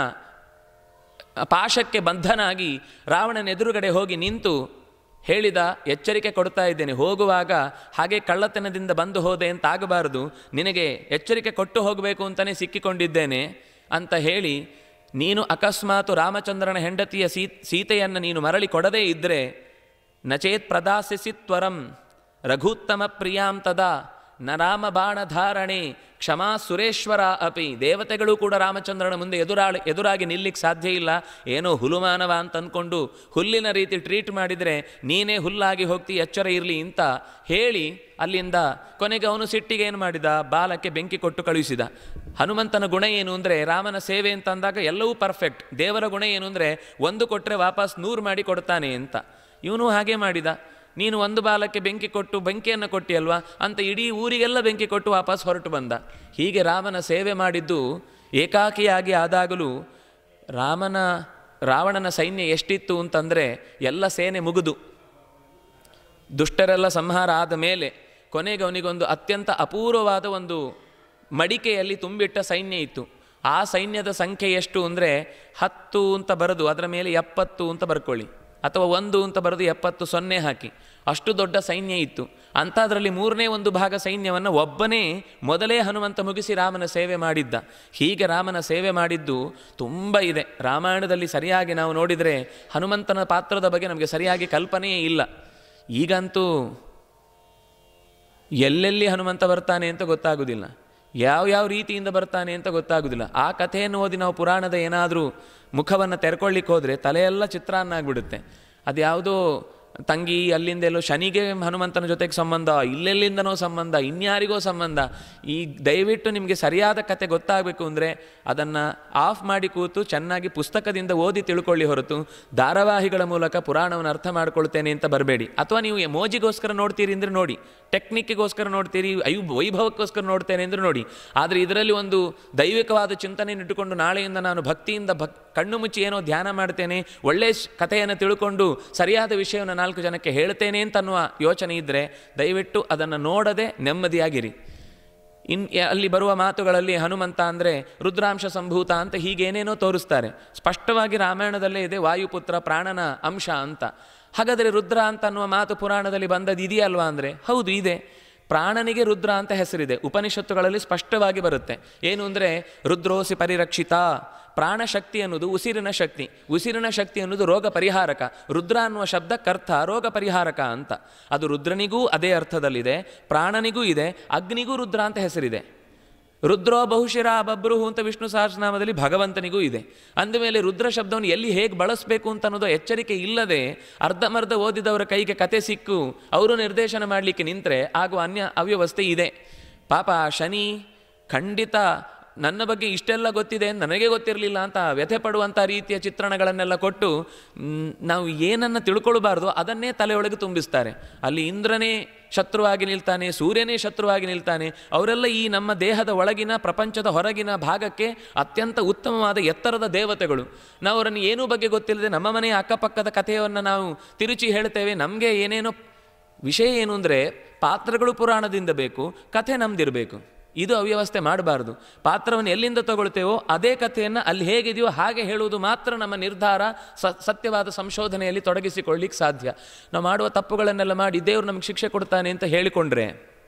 ಪಾಶಕ್ಕೆ ಬದ್ಧನಾಗಿ ರಾವಣನ ಎದುರುಗಡೆ ಹೋಗಿ ನಿಂತು ಹೇಳಿದ ಎಚ್ಚರಿಕೆ ಕೊಡ್ತಾ ಇದ್ದೇನೆ ಹೋಗುವಾಗ ಹಾಗೆ ಕಳ್ಳತನದಿಂದ ಬಂದು ಹೋದೆ ಅಂತ ಆಗಬಾರದು ನಿನಗೆ ಎಚ್ಚರಿಕೆ ಕೊಟ್ಟು ಹೋಗಬೇಕು ಅಂತಲೇ ಸಿಕ್ಕಿಕೊಂಡಿದ್ದೇನೆ ಅಂತ ಹೇಳಿ ನೀನು ಅಕಸ್ಮಾತು ರಾಮಚಂದ್ರನ ಹೆಂಡತಿಯ ಸೀ ಸೀತೆಯನ್ನು ನೀನು ಮರಳಿ ಕೊಡದೇ ಇದ್ದರೆ ನಚೇತ್ ಪ್ರದಾಸಿಸಿ ತ್ವರಂ ರಘುತ್ತಮ ಪ್ರಿಯಾಂ ತದಾ ನ ರಾಮ ಬಾಣಧಾರಣೆ ಕ್ಷಮಾ ಸುರೇಶ್ವರ ಅಪಿ ದೇವತೆಗಳು ಕೂಡ ರಾಮಚಂದ್ರನ ಮುಂದೆ ಎದುರಾಳಿ ಎದುರಾಗಿ ನಿಲ್ಲಿಕ್ಕೆ ಸಾಧ್ಯ ಇಲ್ಲ ಏನೋ ಹುಲುಮಾನವ ಅಂತ ಅಂದ್ಕೊಂಡು ಹುಲ್ಲಿನ ರೀತಿ ಟ್ರೀಟ್ ಮಾಡಿದರೆ ನೀನೇ ಹುಲ್ಲಾಗಿ ಹೋಗ್ತಿ ಎಚ್ಚರ ಇರಲಿ ಅಂತ ಹೇಳಿ ಅಲ್ಲಿಂದ ಕೊನೆಗೆ ಅವನು ಸಿಟ್ಟಿಗೆ ಏನು ಮಾಡಿದ ಬಾಲಕ್ಕೆ ಬೆಂಕಿ ಕೊಟ್ಟು ಕಳುಹಿಸಿದ ಹನುಮಂತನ ಗುಣ ಏನು ಅಂದರೆ ರಾಮನ ಸೇವೆ ಅಂತ ಅಂದಾಗ ಎಲ್ಲವೂ ಪರ್ಫೆಕ್ಟ್ ದೇವರ ಗುಣ ಏನು ಅಂದರೆ ಒಂದು ಕೊಟ್ಟರೆ ವಾಪಸ್ ನೂರು ಮಾಡಿ ಕೊಡ್ತಾನೆ ಅಂತ ಇವನು ಹಾಗೆ ಮಾಡಿದ ನೀನು ಒಂದು ಬಾಲಕ್ಕೆ ಬೆಂಕಿ ಕೊಟ್ಟು ಬೆಂಕಿಯನ್ನು ಕೊಟ್ಟಿಯಲ್ವಾ ಅಂತ ಇಡೀ ಊರಿಗೆಲ್ಲ ಬೆಂಕಿ ಕೊಟ್ಟು ವಾಪಸ್ ಹೊರಟು ಬಂದ ಹೀಗೆ ರಾಮನ ಸೇವೆ ಮಾಡಿದ್ದು ಏಕಾಕಿಯಾಗಿ ಆದಾಗಲೂ ರಾಮನ ರಾವಣನ ಸೈನ್ಯ ಎಷ್ಟಿತ್ತು ಅಂತಂದರೆ ಎಲ್ಲ ಸೇನೆ ಮುಗಿದು ದುಷ್ಟರೆಲ್ಲ ಸಂಹಾರ ಆದ ಮೇಲೆ ಕೊನೆಗೆ ಅವನಿಗೊಂದು ಅತ್ಯಂತ ಅಪೂರ್ವವಾದ ಒಂದು ಮಡಿಕೆಯಲ್ಲಿ ತುಂಬಿಟ್ಟ ಸೈನ್ಯ ಇತ್ತು ಆ ಸೈನ್ಯದ ಸಂಖ್ಯೆ ಎಷ್ಟು ಅಂದರೆ ಹತ್ತು ಅಂತ ಬರೆದು ಅದರ ಮೇಲೆ ಎಪ್ಪತ್ತು ಅಂತ ಬರ್ಕೊಳ್ಳಿ ಅಥವಾ ಒಂದು ಅಂತ ಬರೆದು ಎಪ್ಪತ್ತು ಸೊನ್ನೆ ಹಾಕಿ ಅಷ್ಟು ದೊಡ್ಡ ಸೈನ್ಯ ಇತ್ತು ಅಂಥದ್ರಲ್ಲಿ ಮೂರನೇ ಒಂದು ಭಾಗ ಸೈನ್ಯವನ್ನು ಒಬ್ಬನೇ ಮೊದಲೇ ಹನುಮಂತ ಮುಗಿಸಿ ರಾಮನ ಸೇವೆ ಮಾಡಿದ್ದ ಹೀಗೆ ರಾಮನ ಸೇವೆ ಮಾಡಿದ್ದು ತುಂಬ ಇದೆ ರಾಮಾಯಣದಲ್ಲಿ ಸರಿಯಾಗಿ ನಾವು ನೋಡಿದರೆ ಹನುಮಂತನ ಪಾತ್ರದ ಬಗ್ಗೆ ನಮಗೆ ಸರಿಯಾಗಿ ಕಲ್ಪನೆಯೇ ಇಲ್ಲ ಈಗಂತೂ ಎಲ್ಲೆಲ್ಲಿ ಹನುಮಂತ ಬರ್ತಾನೆ ಅಂತ ಗೊತ್ತಾಗೋದಿಲ್ಲ ಯಾವ ಯಾವ ರೀತಿಯಿಂದ ಬರ್ತಾನೆ ಅಂತ ಗೊತ್ತಾಗೋದಿಲ್ಲ ಆ ಕಥೆಯನ್ನು ಓದಿ ನಾವು ಪುರಾಣದ ಏನಾದರೂ ಮುಖವನ್ನು ತೆರ್ಕೊಳ್ಳಿಕ್ಕೆ ಹೋದರೆ ತಲೆಯೆಲ್ಲ ಚಿತ್ರಾನ್ನ ಆಗಿಬಿಡುತ್ತೆ ಅದು ಯಾವುದೋ ತಂಗಿ ಅಲ್ಲಿಂದ ಎಲ್ಲೋ ಶನಿಗೆ ಹನುಮಂತನ ಜೊತೆಗೆ ಸಂಬಂಧ ಇಲ್ಲೆಲ್ಲಿಂದನೋ ಸಂಬಂಧ ಇನ್ಯಾರಿಗೋ ಸಂಬಂಧ ಈ ದಯವಿಟ್ಟು ನಿಮಗೆ ಸರಿಯಾದ ಕತೆ ಗೊತ್ತಾಗಬೇಕು ಅಂದರೆ ಅದನ್ನು ಆಫ್ ಮಾಡಿ ಕೂತು ಚೆನ್ನಾಗಿ ಪುಸ್ತಕದಿಂದ ಓದಿ ತಿಳ್ಕೊಳ್ಳಿ ಹೊರತು ಧಾರಾವಾಹಿಗಳ ಮೂಲಕ ಪುರಾಣವನ್ನು ಅರ್ಥ ಮಾಡ್ಕೊಳ್ತೇನೆ ಅಂತ ಬರಬೇಡಿ ಅಥವಾ ನೀವು ಮೋಜಿಗೋಸ್ಕರ ನೋಡ್ತೀರಿ ಅಂದರೆ ನೋಡಿ ಟೆಕ್ನಿಕ್ಕಿಗೋಸ್ಕರ ನೋಡ್ತೀರಿ ಅಯ್ಯು ವೈಭವಕ್ಕೋಸ್ಕರ ನೋಡ್ತೇನೆ ಅಂದರೆ ನೋಡಿ ಆದರೆ ಇದರಲ್ಲಿ ಒಂದು ದೈವಿಕವಾದ ಚಿಂತನೆಯನ್ನು ಇಟ್ಟುಕೊಂಡು ನಾಳೆಯಿಂದ ನಾನು ಭಕ್ತಿಯಿಂದ ಭಕ್ ಕಣ್ಣು ಮುಚ್ಚಿ ಏನೋ ಧ್ಯಾನ ಮಾಡ್ತೇನೆ ಒಳ್ಳೆ ಶ್- ಕಥೆಯನ್ನು ತಿಳ್ಕೊಂಡು ಸರಿಯಾದ ವಿಷಯವನ್ನು ನಾಲ್ಕು ಜನಕ್ಕೆ ಹೇಳ್ತೇನೆ ಅಂತ ಅನ್ನುವ ಯೋಚನೆ ಇದ್ದರೆ ದಯವಿಟ್ಟು ಅದನ್ನು ನೋಡದೆ ನೆಮ್ಮದಿಯಾಗಿರಿ ಇನ್ ಯ- ಅಲ್ಲಿ ಬರುವ ಮಾತುಗಳಲ್ಲಿ ಹನುಮಂತ ಅಂದರೆ ರುದ್ರಾಂಶ ಸಂಭೂತ ಅಂತ ಹೀಗೇನೇನೋ ತೋರಿಸ್ತಾರೆ ಸ್ಪಷ್ಟವಾಗಿ ರಾಮಾಯಣದಲ್ಲೇ ಇದೆ ವಾಯುಪುತ್ರ ಪ್ರಾಣನ ಅಂಶ ಅಂತ ಹಾಗಾದರೆ ರುದ್ರ ಅಂತ ಅನ್ನುವ ಮಾತು ಪುರಾಣದಲ್ಲಿ ಬಂದದ್ದು ಇದೆಯಲ್ವಾ ಅಂದರೆ ಹೌದು ಇದೆ ಪ್ರಾಣನಿಗೆ ರುದ್ರ ಅಂತ ಹೆಸರಿದೆ ಉಪನಿಷತ್ತುಗಳಲ್ಲಿ ಸ್ಪಷ್ಟವಾಗಿ ಬರುತ್ತೆ ಏನು ಅಂದರೆ ರುದ್ರೋಸಿ ಪರಿರಕ್ಷಿತ ಪ್ರಾಣಶಕ್ತಿ ಅನ್ನೋದು ಉಸಿರಿನ ಶಕ್ತಿ ಉಸಿರಿನ ಶಕ್ತಿ ಅನ್ನೋದು ರೋಗ ಪರಿಹಾರಕ ರುದ್ರ ಅನ್ನುವ ಶಬ್ದಕ್ಕರ್ಥ ರೋಗ ಪರಿಹಾರಕ ಅಂತ ಅದು ರುದ್ರನಿಗೂ ಅದೇ ಅರ್ಥದಲ್ಲಿದೆ ಪ್ರಾಣನಿಗೂ ಇದೆ ಅಗ್ನಿಗೂ ರುದ್ರ ಅಂತ ಹೆಸರಿದೆ ರುದ್ರೋ ಬಹುಶಿರ ಬಬ್ರುಹು ಅಂತ ವಿಷ್ಣು ಸಹಸ್ರನಾಮದಲ್ಲಿ ಭಗವಂತನಿಗೂ ಇದೆ ಅಂದಮೇಲೆ ರುದ್ರ ಶಬ್ದವನ್ನು ಎಲ್ಲಿ ಹೇಗೆ ಬಳಸಬೇಕು ಅಂತ ಅನ್ನೋದು ಎಚ್ಚರಿಕೆ ಇಲ್ಲದೆ ಅರ್ಧಮರ್ಧ ಓದಿದವರ ಕೈಗೆ ಕತೆ ಸಿಕ್ಕು ಅವರು ನಿರ್ದೇಶನ ಮಾಡಲಿಕ್ಕೆ ನಿಂತರೆ ಆಗುವ ಅನ್ಯ ಅವ್ಯವಸ್ಥೆ ಇದೆ ಪಾಪ ಆ ಶನಿ ಖಂಡಿತ ನನ್ನ ಬಗ್ಗೆ ಇಷ್ಟೆಲ್ಲ ಗೊತ್ತಿದೆ ಅಂತ ನನಗೆ ಗೊತ್ತಿರಲಿಲ್ಲ ಅಂತ ವ್ಯಥೆ ಪಡುವಂಥ ರೀತಿಯ ಚಿತ್ರಣಗಳನ್ನೆಲ್ಲ ಕೊಟ್ಟು ಮ್, ನಾವು ಏನನ್ನು ತಿಳ್ಕೊಳ್ಬಾರ್ದು ಅದನ್ನೇ ತಲೆಯೊಳಗೆ ತುಂಬಿಸ್ತಾರೆ ಅಲ್ಲಿ ಇಂದ್ರನೇ ಶತ್ರುವಾಗಿ ನಿಲ್ತಾನೆ ಸೂರ್ಯನೇ ಶತ್ರುವಾಗಿ ನಿಲ್ತಾನೆ ಅವರೆಲ್ಲ ಈ ನಮ್ಮ ದೇಹದ ಒಳಗಿನ ಪ್ರಪಂಚದ ಹೊರಗಿನ ಭಾಗಕ್ಕೆ ಅತ್ಯಂತ ಉತ್ತಮವಾದ ಎತ್ತರದ ದೇವತೆಗಳು ನಾವು ಅವರನ್ನು ಏನೂ ಬಗ್ಗೆ ಗೊತ್ತಿಲ್ಲದೆ ನಮ್ಮ ಮನೆಯ ಅಕ್ಕಪಕ್ಕದ ಕಥೆಯನ್ನು ನಾವು ತಿರುಚಿ ಹೇಳ್ತೇವೆ ನಮಗೆ ಏನೇನೋ ವಿಷಯ ಏನು ಅಂದರೆ ಪಾತ್ರಗಳು ಪುರಾಣದಿಂದ ಬೇಕು ಕಥೆ ನಮ್ದಿರಬೇಕು ಇದು ಅವ್ಯವಸ್ಥೆ ಮಾಡಬಾರ್ದು ಪಾತ್ರವನ್ನು ಎಲ್ಲಿಂದ ತಗೊಳ್ತೇವೋ ಅದೇ ಕಥೆಯನ್ನು ಅಲ್ಲಿ ಹೇಗಿದೆಯೋ ಹಾಗೆ ಹೇಳುವುದು ಮಾತ್ರ ನಮ್ಮ ನಿರ್ಧಾರ ಸ ಸತ್ಯವಾದ ಸಂಶೋಧನೆಯಲ್ಲಿ ತೊಡಗಿಸಿಕೊಳ್ಳಿಕ್ಕೆ ಸಾಧ್ಯ ನಾವು ಮಾಡುವ ತಪ್ಪುಗಳನ್ನೆಲ್ಲ ಮಾಡಿ ದೇವರು ನಮಗೆ ಶಿಕ್ಷೆ ಕೊಡ್ತಾನೆ ಅಂತ ಹೇಳಿಕೊಂಡ್ರೆ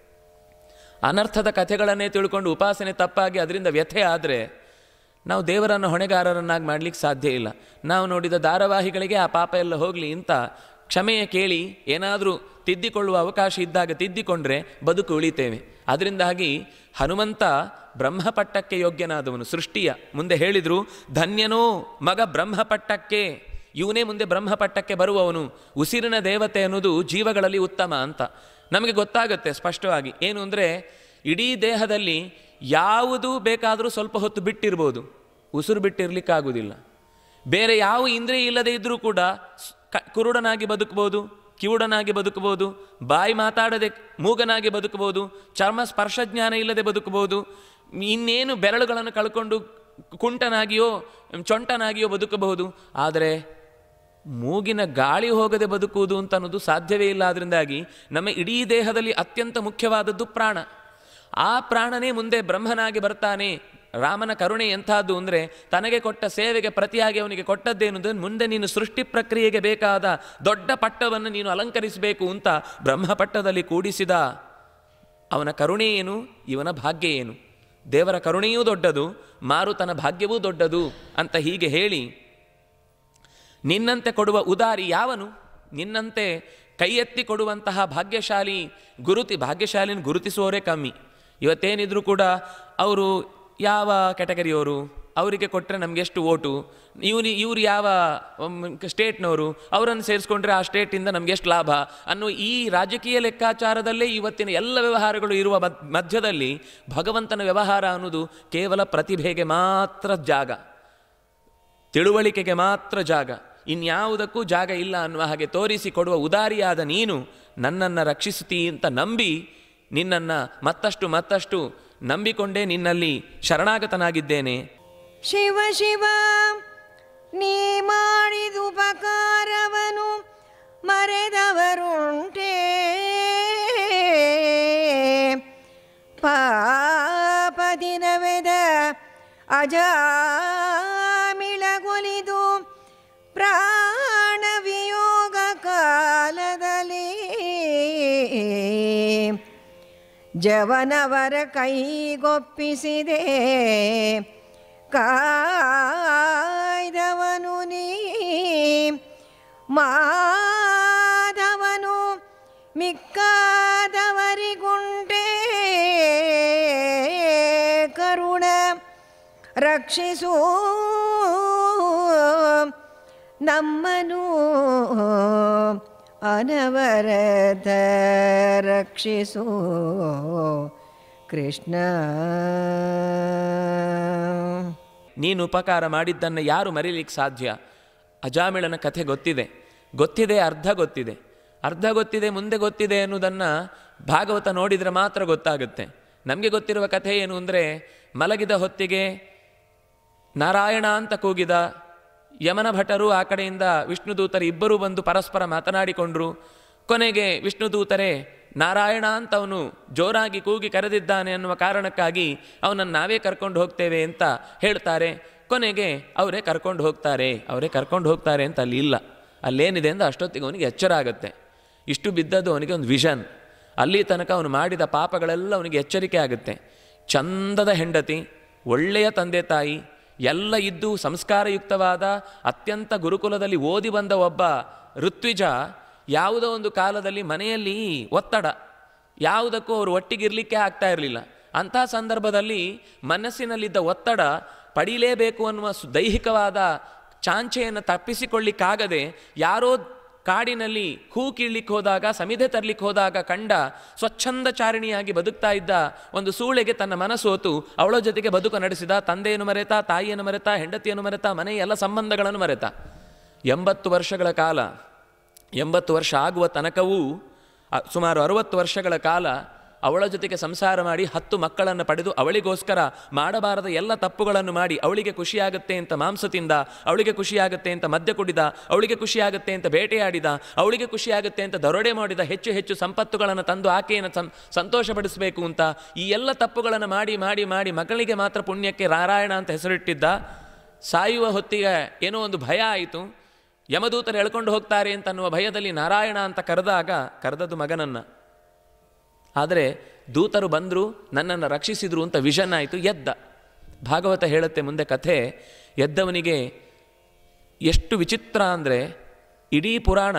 ಅನರ್ಥದ ಕಥೆಗಳನ್ನೇ ತಿಳ್ಕೊಂಡು ಉಪಾಸನೆ ತಪ್ಪಾಗಿ ಅದರಿಂದ ವ್ಯಥೆ ಆದರೆ ನಾವು ದೇವರನ್ನು ಹೊಣೆಗಾರರನ್ನಾಗಿ ಮಾಡಲಿಕ್ಕೆ ಸಾಧ್ಯ ಇಲ್ಲ ನಾವು ನೋಡಿದ ಧಾರಾವಾಹಿಗಳಿಗೆ ಆ ಪಾಪ ಎಲ್ಲ ಹೋಗಲಿ ಅಂತ ಕ್ಷಮೆಯ ಕೇಳಿ ಏನಾದರೂ ತಿದ್ದಿಕೊಳ್ಳುವ ಅವಕಾಶ ಇದ್ದಾಗ ತಿದ್ದಿಕೊಂಡ್ರೆ ಬದುಕು ಉಳಿತೇವೆ ಅದರಿಂದಾಗಿ ಹನುಮಂತ ಬ್ರಹ್ಮಪಟ್ಟಕ್ಕೆ ಯೋಗ್ಯನಾದವನು ಸೃಷ್ಟಿಯ ಮುಂದೆ ಹೇಳಿದ್ರು ಧನ್ಯನೋ ಮಗ ಬ್ರಹ್ಮಪಟ್ಟಕ್ಕೆ ಇವನೇ ಮುಂದೆ ಬ್ರಹ್ಮಪಟ್ಟಕ್ಕೆ ಬರುವವನು ಉಸಿರಿನ ದೇವತೆ ಅನ್ನೋದು ಜೀವಗಳಲ್ಲಿ ಉತ್ತಮ ಅಂತ ನಮಗೆ ಗೊತ್ತಾಗುತ್ತೆ ಸ್ಪಷ್ಟವಾಗಿ ಏನು ಅಂದರೆ ಇಡೀ ದೇಹದಲ್ಲಿ ಯಾವುದು ಬೇಕಾದರೂ ಸ್ವಲ್ಪ ಹೊತ್ತು ಬಿಟ್ಟಿರ್ಬೋದು ಉಸಿರು ಬಿಟ್ಟಿರ್ಲಿಕ್ಕಾಗುವುದಿಲ್ಲ ಬೇರೆ ಯಾವ ಇಂದ್ರಿಯ ಇಲ್ಲದೆ ಇದ್ದರೂ ಕೂಡ ಸ್- ಕ- ಕುರುಡನಾಗಿ ಬದುಕಬಹುದು ಕಿವುಡನಾಗಿ ಬದುಕಬಹುದು ಬಾಯಿ ಮಾತಾಡದೆ ಮೂಗನಾಗಿ ಬದುಕಬಹುದು ಚರ್ಮ ಸ್ಪರ್ಶ ಜ್ಞಾನ ಇಲ್ಲದೆ ಬದುಕಬಹುದು ಇನ್ನೇನು ಬೆರಳುಗಳನ್ನು ಕಳ್ಕೊಂಡು ಕುಂಟನಾಗಿಯೋ ಚೊಂಟನಾಗಿಯೋ ಬದುಕಬಹುದು ಆದರೆ ಮೂಗಿನ ಗಾಳಿ ಹೋಗದೆ ಬದುಕುವುದು ಅಂತ ಅನ್ನೋದು ಸಾಧ್ಯವೇ ಇಲ್ಲ ಅದರಿಂದಾಗಿ ನಮ್ಮ ಇಡೀ ದೇಹದಲ್ಲಿ ಅತ್ಯಂತ ಮುಖ್ಯವಾದದ್ದು ಪ್ರಾಣ ಆ ಪ್ರಾಣನೇ ಮುಂದೆ ಬ್ರಹ್ಮನಾಗಿ ಬರ್ತಾನೆ ರಾಮನ ಕರುಣೆ ಎಂಥದ್ದು ಅಂದರೆ ತನಗೆ ಕೊಟ್ಟ ಸೇವೆಗೆ ಪ್ರತಿಯಾಗಿ ಅವನಿಗೆ ಕೊಟ್ಟದ್ದೇನು ಅಂದರೆ ಮುಂದೆ ನೀನು ಸೃಷ್ಟಿ ಪ್ರಕ್ರಿಯೆಗೆ ಬೇಕಾದ ದೊಡ್ಡ ಪಟ್ಟವನ್ನು ನೀನು ಅಲಂಕರಿಸಬೇಕು ಅಂತ ಬ್ರಹ್ಮಪಟ್ಟದಲ್ಲಿ ಕೂಡಿಸಿದ ಅವನ ಕರುಣೆ ಏನು ಇವನ ಭಾಗ್ಯ ಏನು ದೇವರ ಕರುಣೆಯೂ ದೊಡ್ಡದು ಮಾರುತನ ಭಾಗ್ಯವೂ ದೊಡ್ಡದು ಅಂತ ಹೀಗೆ ಹೇಳಿ ನಿನ್ನಂತೆ ಕೊಡುವ ಉದಾರಿ ಯಾವನು ನಿನ್ನಂತೆ ಕೈ ಎತ್ತಿ ಕೊಡುವಂತಹ ಭಾಗ್ಯಶಾಲಿ ಗುರುತಿ ಭಾಗ್ಯಶಾಲಿನ ಗುರುತಿಸುವವರೇ ಕಮ್ಮಿ ಇವತ್ತೇನಿದ್ರು ಕೂಡ ಅವರು ಯಾವ ಕೆಟಗರಿಯವರು ಅವರಿಗೆ ಕೊಟ್ಟರೆ ನಮಗೆ ಎಷ್ಟು ಓಟು ಇವ್ರು ಇವ್ರು ಯಾವ ಸ್ಟೇಟ್ನವರು ಅವರನ್ನು ಸೇರಿಸ್ಕೊಂಡ್ರೆ ಆ ಸ್ಟೇಟಿಂದ ನಮ್ಗೆ ಎಷ್ಟು ಲಾಭ ಅನ್ನೋ ಈ ರಾಜಕೀಯ ಲೆಕ್ಕಾಚಾರದಲ್ಲೇ ಇವತ್ತಿನ ಎಲ್ಲ ವ್ಯವಹಾರಗಳು ಇರುವ ಮದ್- ಮಧ್ಯದಲ್ಲಿ ಭಗವಂತನ ವ್ಯವಹಾರ ಅನ್ನೋದು ಕೇವಲ ಪ್ರತಿಭೆಗೆ ಮಾತ್ರ ಜಾಗ ತಿಳುವಳಿಕೆಗೆ ಮಾತ್ರ ಜಾಗ ಇನ್ಯಾವುದಕ್ಕೂ ಜಾಗ ಇಲ್ಲ ಅನ್ನುವ ಹಾಗೆ ತೋರಿಸಿ ಕೊಡುವ ಉದಾರಿಯಾದ ನೀನು ನನ್ನನ್ನು ರಕ್ಷಿಸುತ್ತೀ ಅಂತ ನಂಬಿ ನಿನ್ನನ್ನು ಮತ್ತಷ್ಟು ಮತ್ತಷ್ಟು ನಂಬಿಕೊಂಡೇ ನಿನ್ನಲ್ಲಿ ಶರಣಾಗತನಾಗಿದ್ದೇನೆ ಶಿವ ಶಿವ ನೀ ಮಾಡಿದುಪಕಾರವನು ಮರೆದವರುಂಟೇ ಪಾಪದಿನವೆದ ಅಜಾಮಿಳಗೊಲಿದು ಪ್ರಾಣ ವಿಯೋಗ ಕಾಲದಲ್ಲಿ ಜವನವರ ಕೈಗೊಪ್ಪಿಸಿದೆ ಕಾಯ್ದವನು ನೀ ಮಾಧವನು ಮಿಕ್ಕಾದವರಿಗುಂಟೆ ಕರುಣ ರಕ್ಷಿಸು ನಮ್ಮನು ಅನವರತ ರಕ್ಷಿಸು ಕೃಷ್ಣ ನೀನು ಉಪಕಾರ ಮಾಡಿದ್ದನ್ನು ಯಾರು ಮರೀಲಿಕ್ಕೆ ಸಾಧ್ಯ ಅಜಾಮಿಳನ ಕಥೆ ಗೊತ್ತಿದೆ ಗೊತ್ತಿದೆ ಅರ್ಧ ಗೊತ್ತಿದೆ ಅರ್ಧ ಗೊತ್ತಿದೆ ಮುಂದೆ ಗೊತ್ತಿದೆ ಅನ್ನೋದನ್ನು ಭಾಗವತ ನೋಡಿದರೆ ಮಾತ್ರ ಗೊತ್ತಾಗುತ್ತೆ ನಮಗೆ ಗೊತ್ತಿರುವ ಕಥೆ ಏನು ಅಂದರೆ ಮಲಗಿದ ಹೊತ್ತಿಗೆ ನಾರಾಯಣ ಅಂತ ಕೂಗಿದ ಯಮನ ಭಟರು ಆ ಕಡೆಯಿಂದ ವಿಷ್ಣುದೂತರು ಇಬ್ಬರೂ ಬಂದು ಪರಸ್ಪರ ಮಾತನಾಡಿಕೊಂಡ್ರು ಕೊನೆಗೆ ವಿಷ್ಣುದೂತರೇ ನಾರಾಯಣ ಅಂತ ಅವನು ಜೋರಾಗಿ ಕೂಗಿ ಕರೆದಿದ್ದಾನೆ ಅನ್ನುವ ಕಾರಣಕ್ಕಾಗಿ ಅವನನ್ನು ನಾವೇ ಕರ್ಕೊಂಡು ಹೋಗ್ತೇವೆ ಅಂತ ಹೇಳ್ತಾರೆ ಕೊನೆಗೆ ಅವರೇ ಕರ್ಕೊಂಡು ಹೋಗ್ತಾರೆ ಅವರೇ ಕರ್ಕೊಂಡು ಹೋಗ್ತಾರೆ ಅಂತ ಅಲ್ಲಿ ಇಲ್ಲ ಅಲ್ಲೇನಿದೆ ಅಂತ ಅಷ್ಟೊತ್ತಿಗೆ ಅವನಿಗೆ ಎಚ್ಚರ ಆಗುತ್ತೆ ಇಷ್ಟು ಬಿದ್ದದ್ದು ಅವನಿಗೆ ಒಂದು ವಿಷನ್ ಅಲ್ಲಿ ತನಕ ಅವನು ಮಾಡಿದ ಪಾಪಗಳೆಲ್ಲ ಅವನಿಗೆ ಎಚ್ಚರಿಕೆ ಆಗುತ್ತೆ ಚಂದದ ಹೆಂಡತಿ ಒಳ್ಳೆಯ ತಂದೆ ತಾಯಿ ಎಲ್ಲ ಇದ್ದು ಸಂಸ್ಕಾರಯುಕ್ತವಾದ ಅತ್ಯಂತ ಗುರುಕುಲದಲ್ಲಿ ಓದಿ ಬಂದ ಒಬ್ಬ ಋತ್ವಿಜ ಯಾವುದೋ ಒಂದು ಕಾಲದಲ್ಲಿ ಮನೆಯಲ್ಲಿ ಒತ್ತಡ ಯಾವುದಕ್ಕೂ ಅವರು ಒಟ್ಟಿಗಿರಲಿಕ್ಕೆ ಆಗ್ತಾ ಇರಲಿಲ್ಲ ಅಂಥ ಸಂದರ್ಭದಲ್ಲಿ ಮನಸ್ಸಿನಲ್ಲಿದ್ದ ಒತ್ತಡ ಪಡೀಲೇಬೇಕು ಅನ್ನುವ ಸು- ದೈಹಿಕವಾದ ಚಾಂಚೆಯನ್ನು ತಪ್ಪಿಸಿಕೊಳ್ಳಿಕ್ಕಾಗದೆ ಯಾರೋ ಕಾಡಿನಲ್ಲಿ ಹೂ ಕೀಳ್ಲಿಕ್ಕೆ ಹೋದಾಗ ಸಮಿಧೆ ತರ್ಲಿಕ್ಕೆ ಹೋದಾಗ ಕಂಡ ಸ್ವಚ್ಛಂದಚಾರಿಣಿಯಾಗಿ ಬದುಕ್ತಾ ಇದ್ದ ಒಂದು ಸೂಳೆಗೆ ತನ್ನ ಮನಸ್ಸೋತು ಅವಳ ಜೊತೆಗೆ ಬದುಕು ನಡೆಸಿದ ತಂದೆಯನ್ನು ಮರೆತ ತಾಯಿಯನ್ನು ಮರೆತ ಹೆಂಡತಿಯನ್ನು ಮರೆತ ಮನೆಯ ಎಲ್ಲ ಸಂಬಂಧಗಳನ್ನು ಮರೆತ ಎಂಬತ್ತು ವರ್ಷಗಳ ಕಾಲ ಎಂಬತ್ತು ವರ್ಷ ಆಗುವ ತನಕವೂ ಅ- ಸುಮಾರು ಅರುವತ್ತು ವರ್ಷಗಳ ಕಾಲ ಅವಳ ಜೊತೆಗೆ ಸಂಸಾರ ಮಾಡಿ ಹತ್ತು ಮಕ್ಕಳನ್ನು ಪಡೆದು ಅವಳಿಗೋಸ್ಕರ ಮಾಡಬಾರದ ಎಲ್ಲ ತಪ್ಪುಗಳನ್ನು ಮಾಡಿ ಅವಳಿಗೆ ಖುಷಿಯಾಗುತ್ತೆ ಅಂತ ಮಾಂಸ ತಿಂದ ಅವಳಿಗೆ ಖುಷಿಯಾಗುತ್ತೆ ಅಂತ ಮದ್ಯ ಕುಡಿದ ಅವಳಿಗೆ ಖುಷಿಯಾಗುತ್ತೆ ಅಂತ ಬೇಟೆಯಾಡಿದ ಅವಳಿಗೆ ಖುಷಿಯಾಗುತ್ತೆ ಅಂತ ದರೋಡೆ ಮಾಡಿದ ಹೆಚ್ಚು ಹೆಚ್ಚು ಸಂಪತ್ತುಗಳನ್ನು ತಂದು ಆಕೆಯನ್ನು ಸಂ ಸಂತೋಷಪಡಿಸಬೇಕು ಅಂತ ಈ ಎಲ್ಲ ತಪ್ಪುಗಳನ್ನು ಮಾಡಿ ಮಾಡಿ ಮಾಡಿ ಮಗಳಿಗೆ ಮಾತ್ರ ಪುಣ್ಯಕ್ಕೆ ನಾರಾಯಣ ಅಂತ ಹೆಸರಿಟ್ಟಿದ್ದ ಸಾಯುವ ಹೊತ್ತಿಗೆ ಏನೋ ಒಂದು ಭಯ ಆಯಿತು ಯಮದೂತರು ಎಳ್ಕೊಂಡು ಹೋಗ್ತಾರೆ ಅಂತ ಅನ್ನುವ ಭಯದಲ್ಲಿ ನಾರಾಯಣ ಅಂತ ಕರೆದಾಗ ಕರೆದದ್ದು ಮಗನನ್ನು ಆದರೆ ದೂತರು ಬಂದರು ನನ್ನನ್ನು ರಕ್ಷಿಸಿದ್ರು ಅಂತ ವಿಷನ್ ಆಯಿತು ಎದ್ದ ಭಾಗವತ ಹೇಳುತ್ತೆ ಮುಂದೆ ಕಥೆ ಎದ್ದವನಿಗೆ ಎಷ್ಟು ವಿಚಿತ್ರ ಅಂದರೆ ಇಡೀ ಪುರಾಣ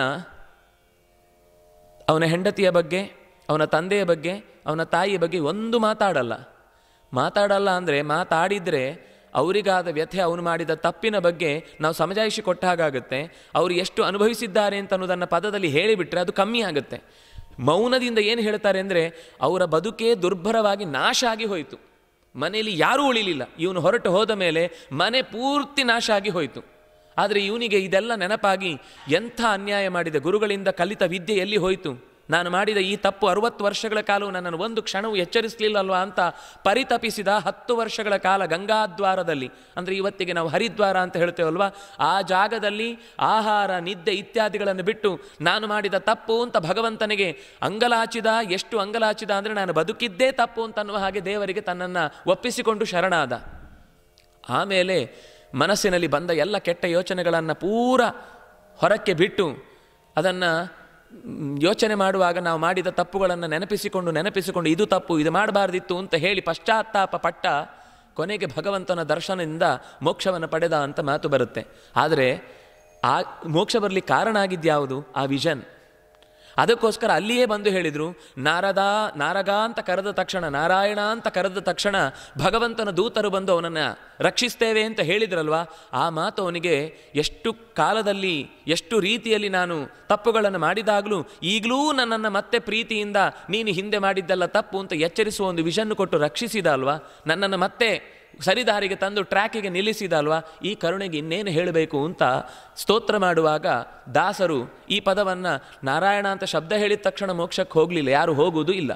ಅವನ ಹೆಂಡತಿಯ ಬಗ್ಗೆ ಅವನ ತಂದೆಯ ಬಗ್ಗೆ ಅವನ ತಾಯಿಯ ಬಗ್ಗೆ ಒಂದು ಮಾತಾಡಲ್ಲ ಮಾತಾಡಲ್ಲ ಅಂದರೆ ಮಾತಾಡಿದರೆ ಅವರಿಗಾದ ವ್ಯಥೆ ಅವನು ಮಾಡಿದ ತಪ್ಪಿನ ಬಗ್ಗೆ ನಾವು ಸಮಜಾಯಿಷಿ ಕೊಟ್ಟ ಹಾಗಾಗುತ್ತೆ ಅವರು ಎಷ್ಟು ಅನುಭವಿಸಿದ್ದಾರೆ ಅಂತ ಅನ್ನೋದನ್ನು ಪದದಲ್ಲಿ ಹೇಳಿಬಿಟ್ರೆ ಅದು ಕಮ್ಮಿ ಆಗುತ್ತೆ ಮೌನದಿಂದ ಏನು ಹೇಳ್ತಾರೆ ಅಂದರೆ ಅವರ ಬದುಕೇ ದುರ್ಭರವಾಗಿ ನಾಶ ಆಗಿ ಹೋಯಿತು ಮನೆಯಲ್ಲಿ ಯಾರೂ ಉಳಿಲಿಲ್ಲ ಇವನು ಹೊರಟು ಹೋದ ಮೇಲೆ ಮನೆ ಪೂರ್ತಿ ನಾಶ ಆಗಿ ಹೋಯಿತು ಆದರೆ ಇವನಿಗೆ ಇದೆಲ್ಲ ನೆನಪಾಗಿ ಎಂಥ ಅನ್ಯಾಯ ಮಾಡಿದೆ ಗುರುಗಳಿಂದ ಕಲಿತ ವಿದ್ಯೆ ಎಲ್ಲಿ ಹೋಯಿತು ನಾನು ಮಾಡಿದ ಈ ತಪ್ಪು ಅರುವತ್ತು ವರ್ಷಗಳ ಕಾಲವು ನನ್ನನ್ನು ಒಂದು ಕ್ಷಣವೂ ಎಚ್ಚರಿಸಲಿಲ್ಲಲ್ವಾ ಅಂತ ಪರಿತಪಿಸಿದ ಹತ್ತು ವರ್ಷಗಳ ಕಾಲ ಗಂಗಾದ್ವಾರದಲ್ಲಿ ಅಂದರೆ ಇವತ್ತಿಗೆ ನಾವು ಹರಿದ್ವಾರ ಅಂತ ಹೇಳ್ತೇವಲ್ವಾ ಆ ಜಾಗದಲ್ಲಿ ಆಹಾರ ನಿದ್ದೆ ಇತ್ಯಾದಿಗಳನ್ನು ಬಿಟ್ಟು ನಾನು ಮಾಡಿದ ತಪ್ಪು ಅಂತ ಭಗವಂತನಿಗೆ ಅಂಗಲಾಚಿದ ಎಷ್ಟು ಅಂಗಲಾಚಿದ ಅಂದರೆ ನಾನು ಬದುಕಿದ್ದೇ ತಪ್ಪು ಅಂತ ಅನ್ನುವ ಹಾಗೆ ದೇವರಿಗೆ ತನ್ನನ್ನು ಒಪ್ಪಿಸಿಕೊಂಡು ಶರಣಾದ ಆಮೇಲೆ ಮನಸ್ಸಿನಲ್ಲಿ ಬಂದ ಎಲ್ಲ ಕೆಟ್ಟ ಯೋಚನೆಗಳನ್ನು ಪೂರ ಹೊರಕ್ಕೆ ಬಿಟ್ಟು ಅದನ್ನು ಯೋಚನೆ ಮಾಡುವಾಗ ನಾವು ಮಾಡಿದ ತಪ್ಪುಗಳನ್ನು ನೆನಪಿಸಿಕೊಂಡು ನೆನಪಿಸಿಕೊಂಡು ಇದು ತಪ್ಪು ಇದು ಮಾಡಬಾರ್ದಿತ್ತು ಅಂತ ಹೇಳಿ ಪಶ್ಚಾತ್ತಾಪ ಪಟ್ಟ ಕೊನೆಗೆ ಭಗವಂತನ ದರ್ಶನದಿಂದ ಮೋಕ್ಷವನ್ನು ಪಡೆದ ಅಂತ ಮಾತು ಬರುತ್ತೆ ಆದರೆ ಆ ಮೋಕ್ಷ ಬರಲಿಕ್ಕೆ ಕಾರಣ ಆಗಿದ್ಯಾವುದು ಆ ವಿಷನ್ ಅದಕ್ಕೋಸ್ಕರ ಅಲ್ಲಿಯೇ ಬಂದು ಹೇಳಿದರು ನಾರದ ನಾರಗ ಅಂತ ಕರೆದ ತಕ್ಷಣ ನಾರಾಯಣ ಅಂತ ಕರೆದ ತಕ್ಷಣ ಭಗವಂತನ ದೂತರು ಬಂದು ಅವನನ್ನು ರಕ್ಷಿಸ್ತೇವೆ ಅಂತ ಹೇಳಿದ್ರಲ್ವಾ ಆ ಮಾತು ಅವನಿಗೆ ಎಷ್ಟು ಕಾಲದಲ್ಲಿ ಎಷ್ಟು ರೀತಿಯಲ್ಲಿ ನಾನು ತಪ್ಪುಗಳನ್ನು ಮಾಡಿದಾಗಲೂ ಈಗಲೂ ನನ್ನನ್ನು ಮತ್ತೆ ಪ್ರೀತಿಯಿಂದ ನೀನು ಹಿಂದೆ ಮಾಡಿದ್ದೆಲ್ಲ ತಪ್ಪು ಅಂತ ಎಚ್ಚರಿಸುವ ಒಂದು ವಿಷನ್ನು ಕೊಟ್ಟು ರಕ್ಷಿಸಿದ ಅಲ್ವಾ ನನ್ನನ್ನು ಮತ್ತೆ ಸರಿದಾರಿಗೆ ತಂದು ಟ್ರ್ಯಾಕಿಗೆ ನಿಲ್ಲಿಸಿದ ಅಲ್ವಾ ಈ ಕರುಣೆಗೆ ಇನ್ನೇನು ಹೇಳಬೇಕು ಅಂತ ಸ್ತೋತ್ರ ಮಾಡುವಾಗ ದಾಸರು ಈ ಪದವನ್ನು ನಾರಾಯಣ ಅಂತ ಶಬ್ದ ಹೇಳಿದ ತಕ್ಷಣ ಮೋಕ್ಷಕ್ಕೆ ಹೋಗಲಿಲ್ಲ ಯಾರು ಹೋಗುವುದು ಇಲ್ಲ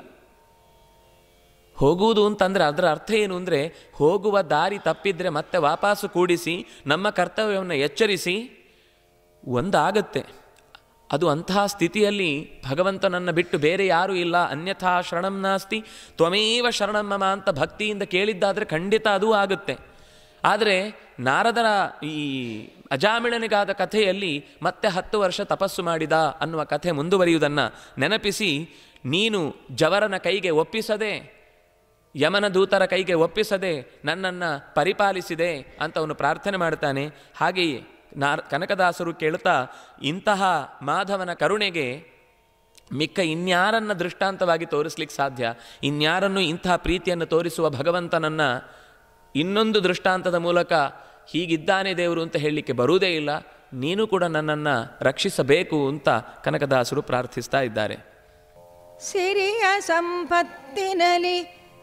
ಹೋಗುವುದು ಅಂತಂದರೆ ಅದರ ಅರ್ಥ ಏನು ಅಂದರೆ ಹೋಗುವ ದಾರಿ ತಪ್ಪಿದ್ರೆ ಮತ್ತೆ ವಾಪಸ್ಸು ಕೂಡಿಸಿ ನಮ್ಮ ಕರ್ತವ್ಯವನ್ನು ಎಚ್ಚರಿಸಿ ಒಂದಾಗತ್ತೆ ಅದು ಅಂತಹ ಸ್ಥಿತಿಯಲ್ಲಿ ಭಗವಂತನನ್ನು ಬಿಟ್ಟು ಬೇರೆ ಯಾರೂ ಇಲ್ಲ ಅನ್ಯಥಾ ಶರಣಂ ನಾಸ್ತಿ ತ್ವಮೇವ ಶರಣಂ ಮಮ ಅಂತ ಭಕ್ತಿಯಿಂದ ಕೇಳಿದ್ದಾದರೆ ಖಂಡಿತ ಅದೂ ಆಗುತ್ತೆ ಆದರೆ ನಾರದರ ಈ ಅಜಾಮಿಳನಿಗಾದ ಕಥೆಯಲ್ಲಿ ಮತ್ತೆ ಹತ್ತು ವರ್ಷ ತಪಸ್ಸು ಮಾಡಿದ ಅನ್ನುವ ಕಥೆ ಮುಂದುವರಿಯುವುದನ್ನು ನೆನಪಿಸಿ ನೀನು ಜವರನ ಕೈಗೆ ಒಪ್ಪಿಸದೆ ಯಮನ ದೂತರ ಕೈಗೆ ಒಪ್ಪಿಸದೆ ನನ್ನನ್ನು ಪರಿಪಾಲಿಸಿದೆ ಅಂತ ಅವನು ಪ್ರಾರ್ಥನೆ ಮಾಡ್ತಾನೆ ಹಾಗೆಯೇ ನಾರ್ ಕನಕದಾಸರು ಕೇಳ್ತಾ ಇಂತಹ ಮಾಧವನ ಕರುಣೆಗೆ ಮಿಕ್ಕ ಇನ್ಯಾರನ್ನ ದೃಷ್ಟಾಂತವಾಗಿ ತೋರಿಸ್ಲಿಕ್ಕೆ ಸಾಧ್ಯ ಇನ್ಯಾರನ್ನು ಇಂತಹ ಪ್ರೀತಿಯನ್ನು ತೋರಿಸುವ ಭಗವಂತನನ್ನು ಇನ್ನೊಂದು ದೃಷ್ಟಾಂತದ ಮೂಲಕ ಹೀಗಿದ್ದಾನೆ ದೇವರು ಅಂತ ಹೇಳಲಿಕ್ಕೆ ಬರುವುದೇ ಇಲ್ಲ ನೀನು ಕೂಡ ನನ್ನನ್ನು ರಕ್ಷಿಸಬೇಕು ಅಂತ ಕನಕದಾಸರು ಪ್ರಾರ್ಥಿಸ್ತಾ ಇದ್ದಾರೆ ಸಿರಿಯ ಸಂಪತ್ತಿನಲಿ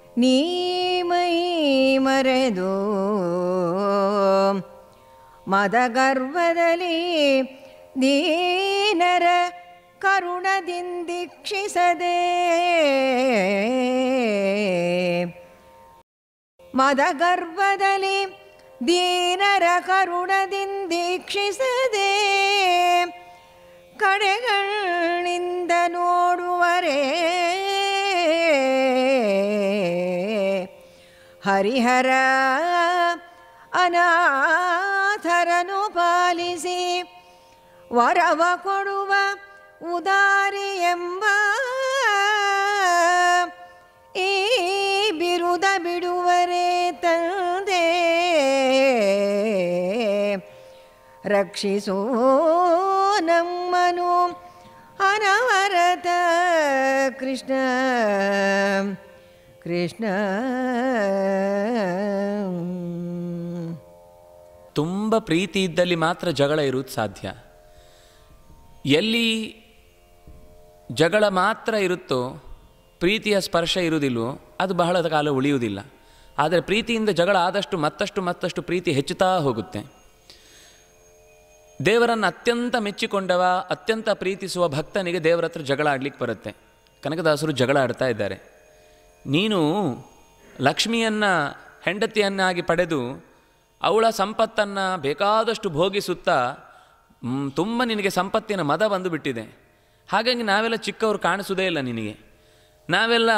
ನೀಮೈ ಮರೆದು ಮದಗರ್ವದಲ್ಲಿ ದೀನರ ಕರುಣದಿಂದೀಕ್ಷಿಸದೆ ಮದಗರ್ವದಲ್ಲಿ ದೀನರ ಕರುಣದಿಂದೀಕ್ಷಿಸದೆ ಕಡೆಗಳಿಂದ ನೋಡುವರೇ ಹರಿಹರ ಅನಾಥರನು ಪಾಲಿಸಿ ವರವ ಕೊಡುವ ಉದಾರಿ ಎಂಬ ಈ ಬಿರುದ ಬಿಡುವರೇ ತಂದೆ ರಕ್ಷಿಸೋ ನಮ್ಮನು ಅನವರತ ಕೃಷ್ಣ ಕೃಷ್ಣ ತುಂಬ ಪ್ರೀತಿ ಇದ್ದಲ್ಲಿ ಮಾತ್ರ ಜಗಳ ಇರುವುದು ಸಾಧ್ಯ ಎಲ್ಲಿ ಜಗಳ ಮಾತ್ರ ಇರುತ್ತೋ ಪ್ರೀತಿಯ ಸ್ಪರ್ಶ ಇರುವುದಿಲ್ವೋ ಅದು ಬಹಳ ಕಾಲ ಉಳಿಯುವುದಿಲ್ಲ ಆದರೆ ಪ್ರೀತಿಯಿಂದ ಜಗಳ ಆದಷ್ಟು ಮತ್ತಷ್ಟು ಮತ್ತಷ್ಟು ಪ್ರೀತಿ ಹೆಚ್ಚುತ್ತಾ ಹೋಗುತ್ತೆ ದೇವರನ್ನು ಅತ್ಯಂತ ಮೆಚ್ಚಿಕೊಂಡವ ಅತ್ಯಂತ ಪ್ರೀತಿಸುವ ಭಕ್ತನಿಗೆ ದೇವರ ಹತ್ರ ಜಗಳ ಆಡ್ಲಿಕ್ಕೆ ಬರುತ್ತೆ ಕನಕದಾಸರು ಜಗಳ ಆಡ್ತಾ ಇದ್ದಾರೆ ನೀನು ಲಕ್ಷ್ಮಿಯನ್ನು ಹೆಂಡತಿಯನ್ನಾಗಿ ಪಡೆದು ಅವಳ ಸಂಪತ್ತನ್ನು ಬೇಕಾದಷ್ಟು ಭೋಗಿಸುತ್ತಾ ಮ್, ತುಂಬ ನಿನಗೆ ಸಂಪತ್ತಿನ ಮದ ಬಂದು ಬಿಟ್ಟಿದೆ ಹಾಗಾಗಿ ನಾವೆಲ್ಲ ಚಿಕ್ಕವರು ಕಾಣಿಸುವುದೇ ಇಲ್ಲ ನಿನಗೆ ನಾವೆಲ್ಲ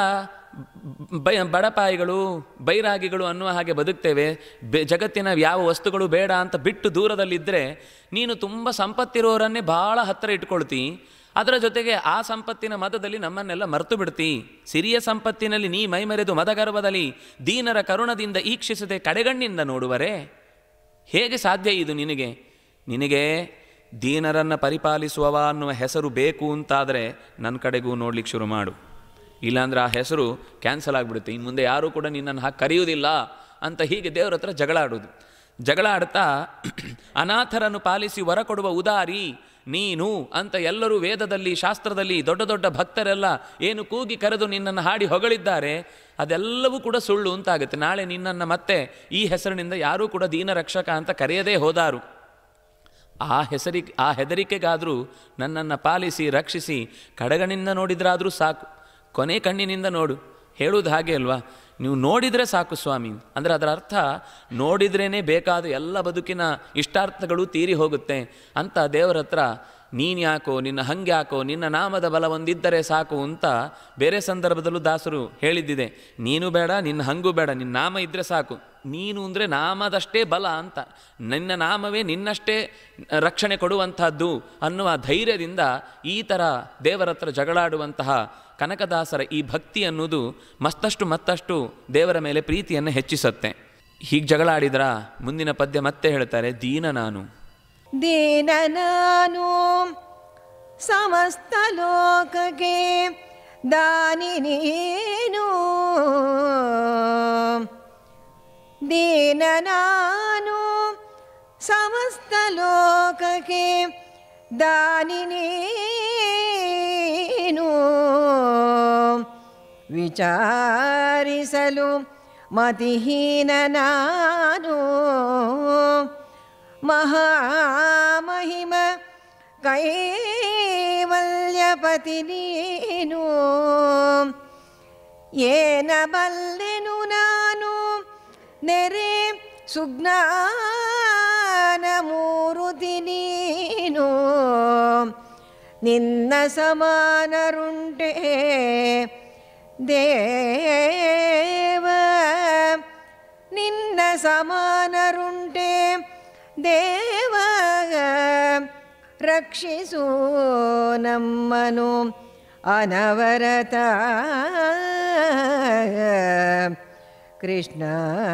ಬೈ ಬಡಪಾಯಿಗಳು ಬೈರಾಗಿಗಳು ಅನ್ನುವ ಹಾಗೆ ಬದುಕ್ತೇವೆ ಬೆ ಜಗತ್ತಿನ ಯಾವ ವಸ್ತುಗಳು ಬೇಡ ಅಂತ ಬಿಟ್ಟು ದೂರದಲ್ಲಿದ್ದರೆ ನೀನು ತುಂಬ ಸಂಪತ್ತಿರೋರನ್ನೇ ಭಾಳ ಹತ್ತಿರ ಇಟ್ಕೊಳ್ತಿ ಅದರ ಜೊತೆಗೆ ಆ ಸಂಪತ್ತಿನ ಮದದಲ್ಲಿ ನಮ್ಮನ್ನೆಲ್ಲ ಮರೆತು ಬಿಡ್ತಿ ಸಿರಿಯ ಸಂಪತ್ತಿನಲ್ಲಿ ನೀ ಮೈಮರೆದು ಮದಗರ್ಭದಲ್ಲಿ ದೀನರ ಕರುಣದಿಂದ ಈಕ್ಷಿಸದೆ ಕಡೆಗಣ್ಣಿಂದ ನೋಡುವರೆ ಹೇಗೆ ಸಾಧ್ಯ ಇದು ನಿನಗೆ ನಿನಗೆ ದೀನರನ್ನು ಪರಿಪಾಲಿಸುವವ ಅನ್ನುವ ಹೆಸರು ಬೇಕು ಅಂತಾದರೆ ನನ್ನ ಕಡೆಗೂ ನೋಡ್ಲಿಕ್ಕೆ ಶುರು ಮಾಡು ಇಲ್ಲಾಂದ್ರೆ ಆ ಹೆಸರು ಕ್ಯಾನ್ಸಲ್ ಆಗಿಬಿಡುತ್ತೆ ಇನ್ನು ಮುಂದೆ ಯಾರೂ ಕೂಡ ನಿನ್ನನ್ನು ಹಾಗೆ ಕರೆಯುವುದಿಲ್ಲ ಅಂತ ಹೀಗೆ ದೇವರ ಹತ್ರ ಜಗಳ ಆಡೋದು ಜಗಳ ಆಡ್ತಾ ಅನಾಥರನ್ನು ಪಾಲಿಸಿ ವರ ಕೊಡುವ ಉದಾರಿ ನೀನು ಅಂತ ಎಲ್ಲರೂ ವೇದದಲ್ಲಿ ಶಾಸ್ತ್ರದಲ್ಲಿ ದೊಡ್ಡ ದೊಡ್ಡ ಭಕ್ತರೆಲ್ಲ ಏನು ಕೂಗಿ ಕರೆದು ನಿನ್ನನ್ನು ಹಾಡಿ ಹೊಗಳಿದ್ದಾರೆ ಅದೆಲ್ಲವೂ ಕೂಡ ಸುಳ್ಳು ಅಂತಾಗುತ್ತೆ ನಾಳೆ ನಿನ್ನನ್ನು ಮತ್ತೆ ಈ ಹೆಸರಿನಿಂದ ಯಾರೂ ಕೂಡ ದೀನ ರಕ್ಷಕ ಅಂತ ಕರೆಯದೇ ಹೋದಾರು ಆ ಹೆಸರಿಗೆ ಆ ಹೆದರಿಕೆಗಾದರೂ ನನ್ನನ್ನು ಪಾಲಿಸಿ ರಕ್ಷಿಸಿ ಕಡಗಣಿಂದ ನೋಡಿದ್ರಾದರೂ ಸಾಕು ಕೊನೆ ಕಣ್ಣಿನಿಂದ ನೋಡು ಹೇಳುವುದು ಹಾಗೆ ಅಲ್ವಾ ನೀವು ನೋಡಿದರೆ ಸಾಕು ಸ್ವಾಮಿ ಅಂದರೆ ಅದರ ಅರ್ಥ ನೋಡಿದ್ರೇ ಬೇಕಾದ ಎಲ್ಲ ಬದುಕಿನ ಇಷ್ಟಾರ್ಥಗಳು ತೀರಿ ಹೋಗುತ್ತೆ ಅಂತ ದೇವರ ಹತ್ರ ನೀನು ಯಾಕೋ ನಿನ್ನ ಹಂಗ್ಯಾಕೋ ನಿನ್ನ ನಾಮದ ಬಲ ಒಂದಿದ್ದರೆ ಸಾಕು ಅಂತ ಬೇರೆ ಸಂದರ್ಭದಲ್ಲೂ ದಾಸರು ಹೇಳಿದ್ದಿದೆ ನೀನು ಬೇಡ ನಿನ್ನ ಹಂಗೂ ಬೇಡ ನಿನ್ನ ನಾಮ ಇದ್ದರೆ ಸಾಕು ನೀನು ಅಂದರೆ ನಾಮದಷ್ಟೇ ಬಲ ಅಂತ ನಿನ್ನ ನಾಮವೇ ನಿನ್ನಷ್ಟೇ ರಕ್ಷಣೆ ಕೊಡುವಂತಹದ್ದು ಅನ್ನುವ ಧೈರ್ಯದಿಂದ ಈ ಥರ ದೇವರ ಹತ್ರ ಜಗಳಾಡುವಂತಹ ಕನಕದಾಸರ ಈ ಭಕ್ತಿ ಅನ್ನೋದು ಮತ್ತಷ್ಟು ಮತ್ತಷ್ಟು ದೇವರ ಮೇಲೆ ಪ್ರೀತಿಯನ್ನು ಹೆಚ್ಚಿಸುತ್ತೆ ಹೀಗೆ ಜಗಳಾಡಿದ್ರ ಮುಂದಿನ ಪದ್ಯ ಮತ್ತೆ ಹೇಳ್ತಾರೆ ದೀನ ನಾನು ದೀನ ನಾನು ಸಮಸ್ತ ಲೋಕಕ್ಕೆ ದಾನಿ ನೀನು ದೀನ ನಾನು ಸಮಸ್ತ ಲೋಕಕ್ಕೆ ದಾನಿ ನೀನು ವಿಚಾರಿಸಲು ಮತಿಹೀನ ನಾನು ಮಹಾಮಹಿಮ ಕೈವಲ್ಯಪತಿ ನೀನು ಏನ ಬಲ್ಲೆನು ನಾನು ನೆರೆ ಸುಜ್ಞಾನ ಮೂರುತಿ ನೀನು ನಿನ್ನ ಸಮಾನರುಂಟೆ ದೇವ ನಿನ್ನ ಸಮಾನರುಂಟೆ ದೇವ ರಕ್ಷಿಸು ನಮ್ಮನು ಅನವರತ ಕೃಷ್ಣ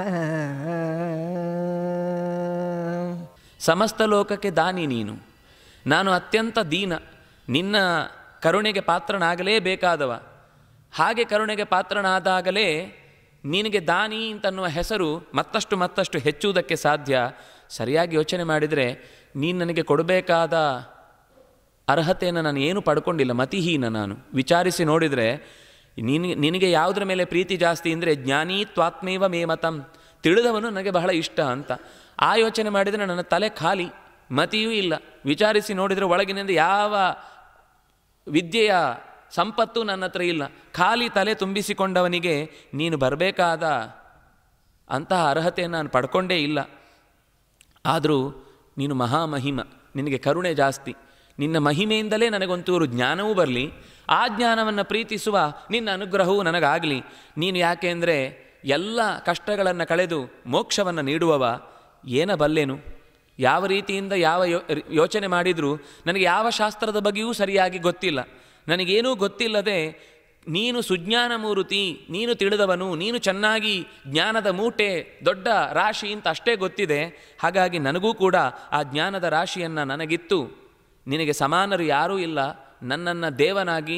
ಸಮಸ್ತ ಲೋಕಕ್ಕೆ ದಾನಿ ನೀನು ನಾನು ಅತ್ಯಂತ ದೀನ ನಿನ್ನ ಕರುಣೆಗೆ ಪಾತ್ರನಾಗಲೇಬೇಕಾದವ ಹಾಗೆ ಕರುಣೆಗೆ ಪಾತ್ರನಾದಾಗಲೇ ನಿನಗೆ ದಾನಿ ಅಂತನ್ನುವ ಹೆಸರು ಮತ್ತಷ್ಟು ಮತ್ತಷ್ಟು ಹೆಚ್ಚುವುದಕ್ಕೆ ಸಾಧ್ಯ ಸರಿಯಾಗಿ ಯೋಚನೆ ಮಾಡಿದರೆ ನೀನು ನನಗೆ ಕೊಡಬೇಕಾದ ಅರ್ಹತೆಯನ್ನು ನಾನು ಏನು ಪಡ್ಕೊಂಡಿಲ್ಲ ಮತಿಹೀನ ನಾನು ವಿಚಾರಿಸಿ ನೋಡಿದರೆ ನಿನಗೆ ನಿನಗೆ ಯಾವುದರ ಮೇಲೆ ಪ್ರೀತಿ ಜಾಸ್ತಿ ಅಂದರೆ ಜ್ಞಾನಿ ತ್ವಾತ್ಮೇವ ಮೇಮತಂ ತಿಳಿದವನು ನನಗೆ ಬಹಳ ಇಷ್ಟ ಅಂತ ಆ ಯೋಚನೆ ಮಾಡಿದರೆ ನನ್ನ ತಲೆ ಖಾಲಿ ಮತಿಯೂ ಇಲ್ಲ ವಿಚಾರಿಸಿ ನೋಡಿದರೆ ಒಳಗಿನಿಂದ ಯಾವ ವಿದ್ಯೆಯ ಸಂಪತ್ತು ನನ್ನ ಹತ್ರ ಇಲ್ಲ ಖಾಲಿ ತಲೆ ತುಂಬಿಸಿಕೊಂಡವನಿಗೆ ನೀನು ಬರಬೇಕಾದ ಅಂತಹ ಅರ್ಹತೆಯನ್ನು ನಾನು ಪಡ್ಕೊಂಡೇ ಇಲ್ಲ ಆದರೂ ನೀನು ಮಹಾಮಹಿಮ ನಿನಗೆ ಕರುಣೆ ಜಾಸ್ತಿ ನಿನ್ನ ಮಹಿಮೆಯಿಂದಲೇ ನನಗೊಂಚೂರು ಜ್ಞಾನವೂ ಬರಲಿ ಆ ಜ್ಞಾನವನ್ನು ಪ್ರೀತಿಸುವ ನಿನ್ನ ಅನುಗ್ರಹವೂ ನನಗಾಗಲಿ ನೀನು ಯಾಕೆ ಅಂದರೆ ಎಲ್ಲ ಕಷ್ಟಗಳನ್ನು ಕಳೆದು ಮೋಕ್ಷವನ್ನು ನೀಡುವವ ಏನ ಬಲ್ಲೆನು ಯಾವ ರೀತಿಯಿಂದ ಯಾವ ಯೋ ಯೋಚನೆ ಮಾಡಿದರೂ ನನಗೆ ಯಾವ ಶಾಸ್ತ್ರದ ಬಗ್ಗೆಯೂ ಸರಿಯಾಗಿ ಗೊತ್ತಿಲ್ಲ ನನಗೇನೂ ಗೊತ್ತಿಲ್ಲದೆ ನೀನು ಸುಜ್ಞಾನ ಮೂರುತಿ ನೀನು ತಿಳಿದವನು ನೀನು ಚೆನ್ನಾಗಿ ಜ್ಞಾನದ ಮೂಟೆ ದೊಡ್ಡ ರಾಶಿ ಅಂತ ಅಷ್ಟೇ ಗೊತ್ತಿದೆ ಹಾಗಾಗಿ ನನಗೂ ಕೂಡ ಆ ಜ್ಞಾನದ ರಾಶಿಯನ್ನು ನನಗಿತ್ತು ನಿನಗೆ ಸಮಾನರು ಯಾರೂ ಇಲ್ಲ ನನ್ನನ್ನು ದೇವನಾಗಿ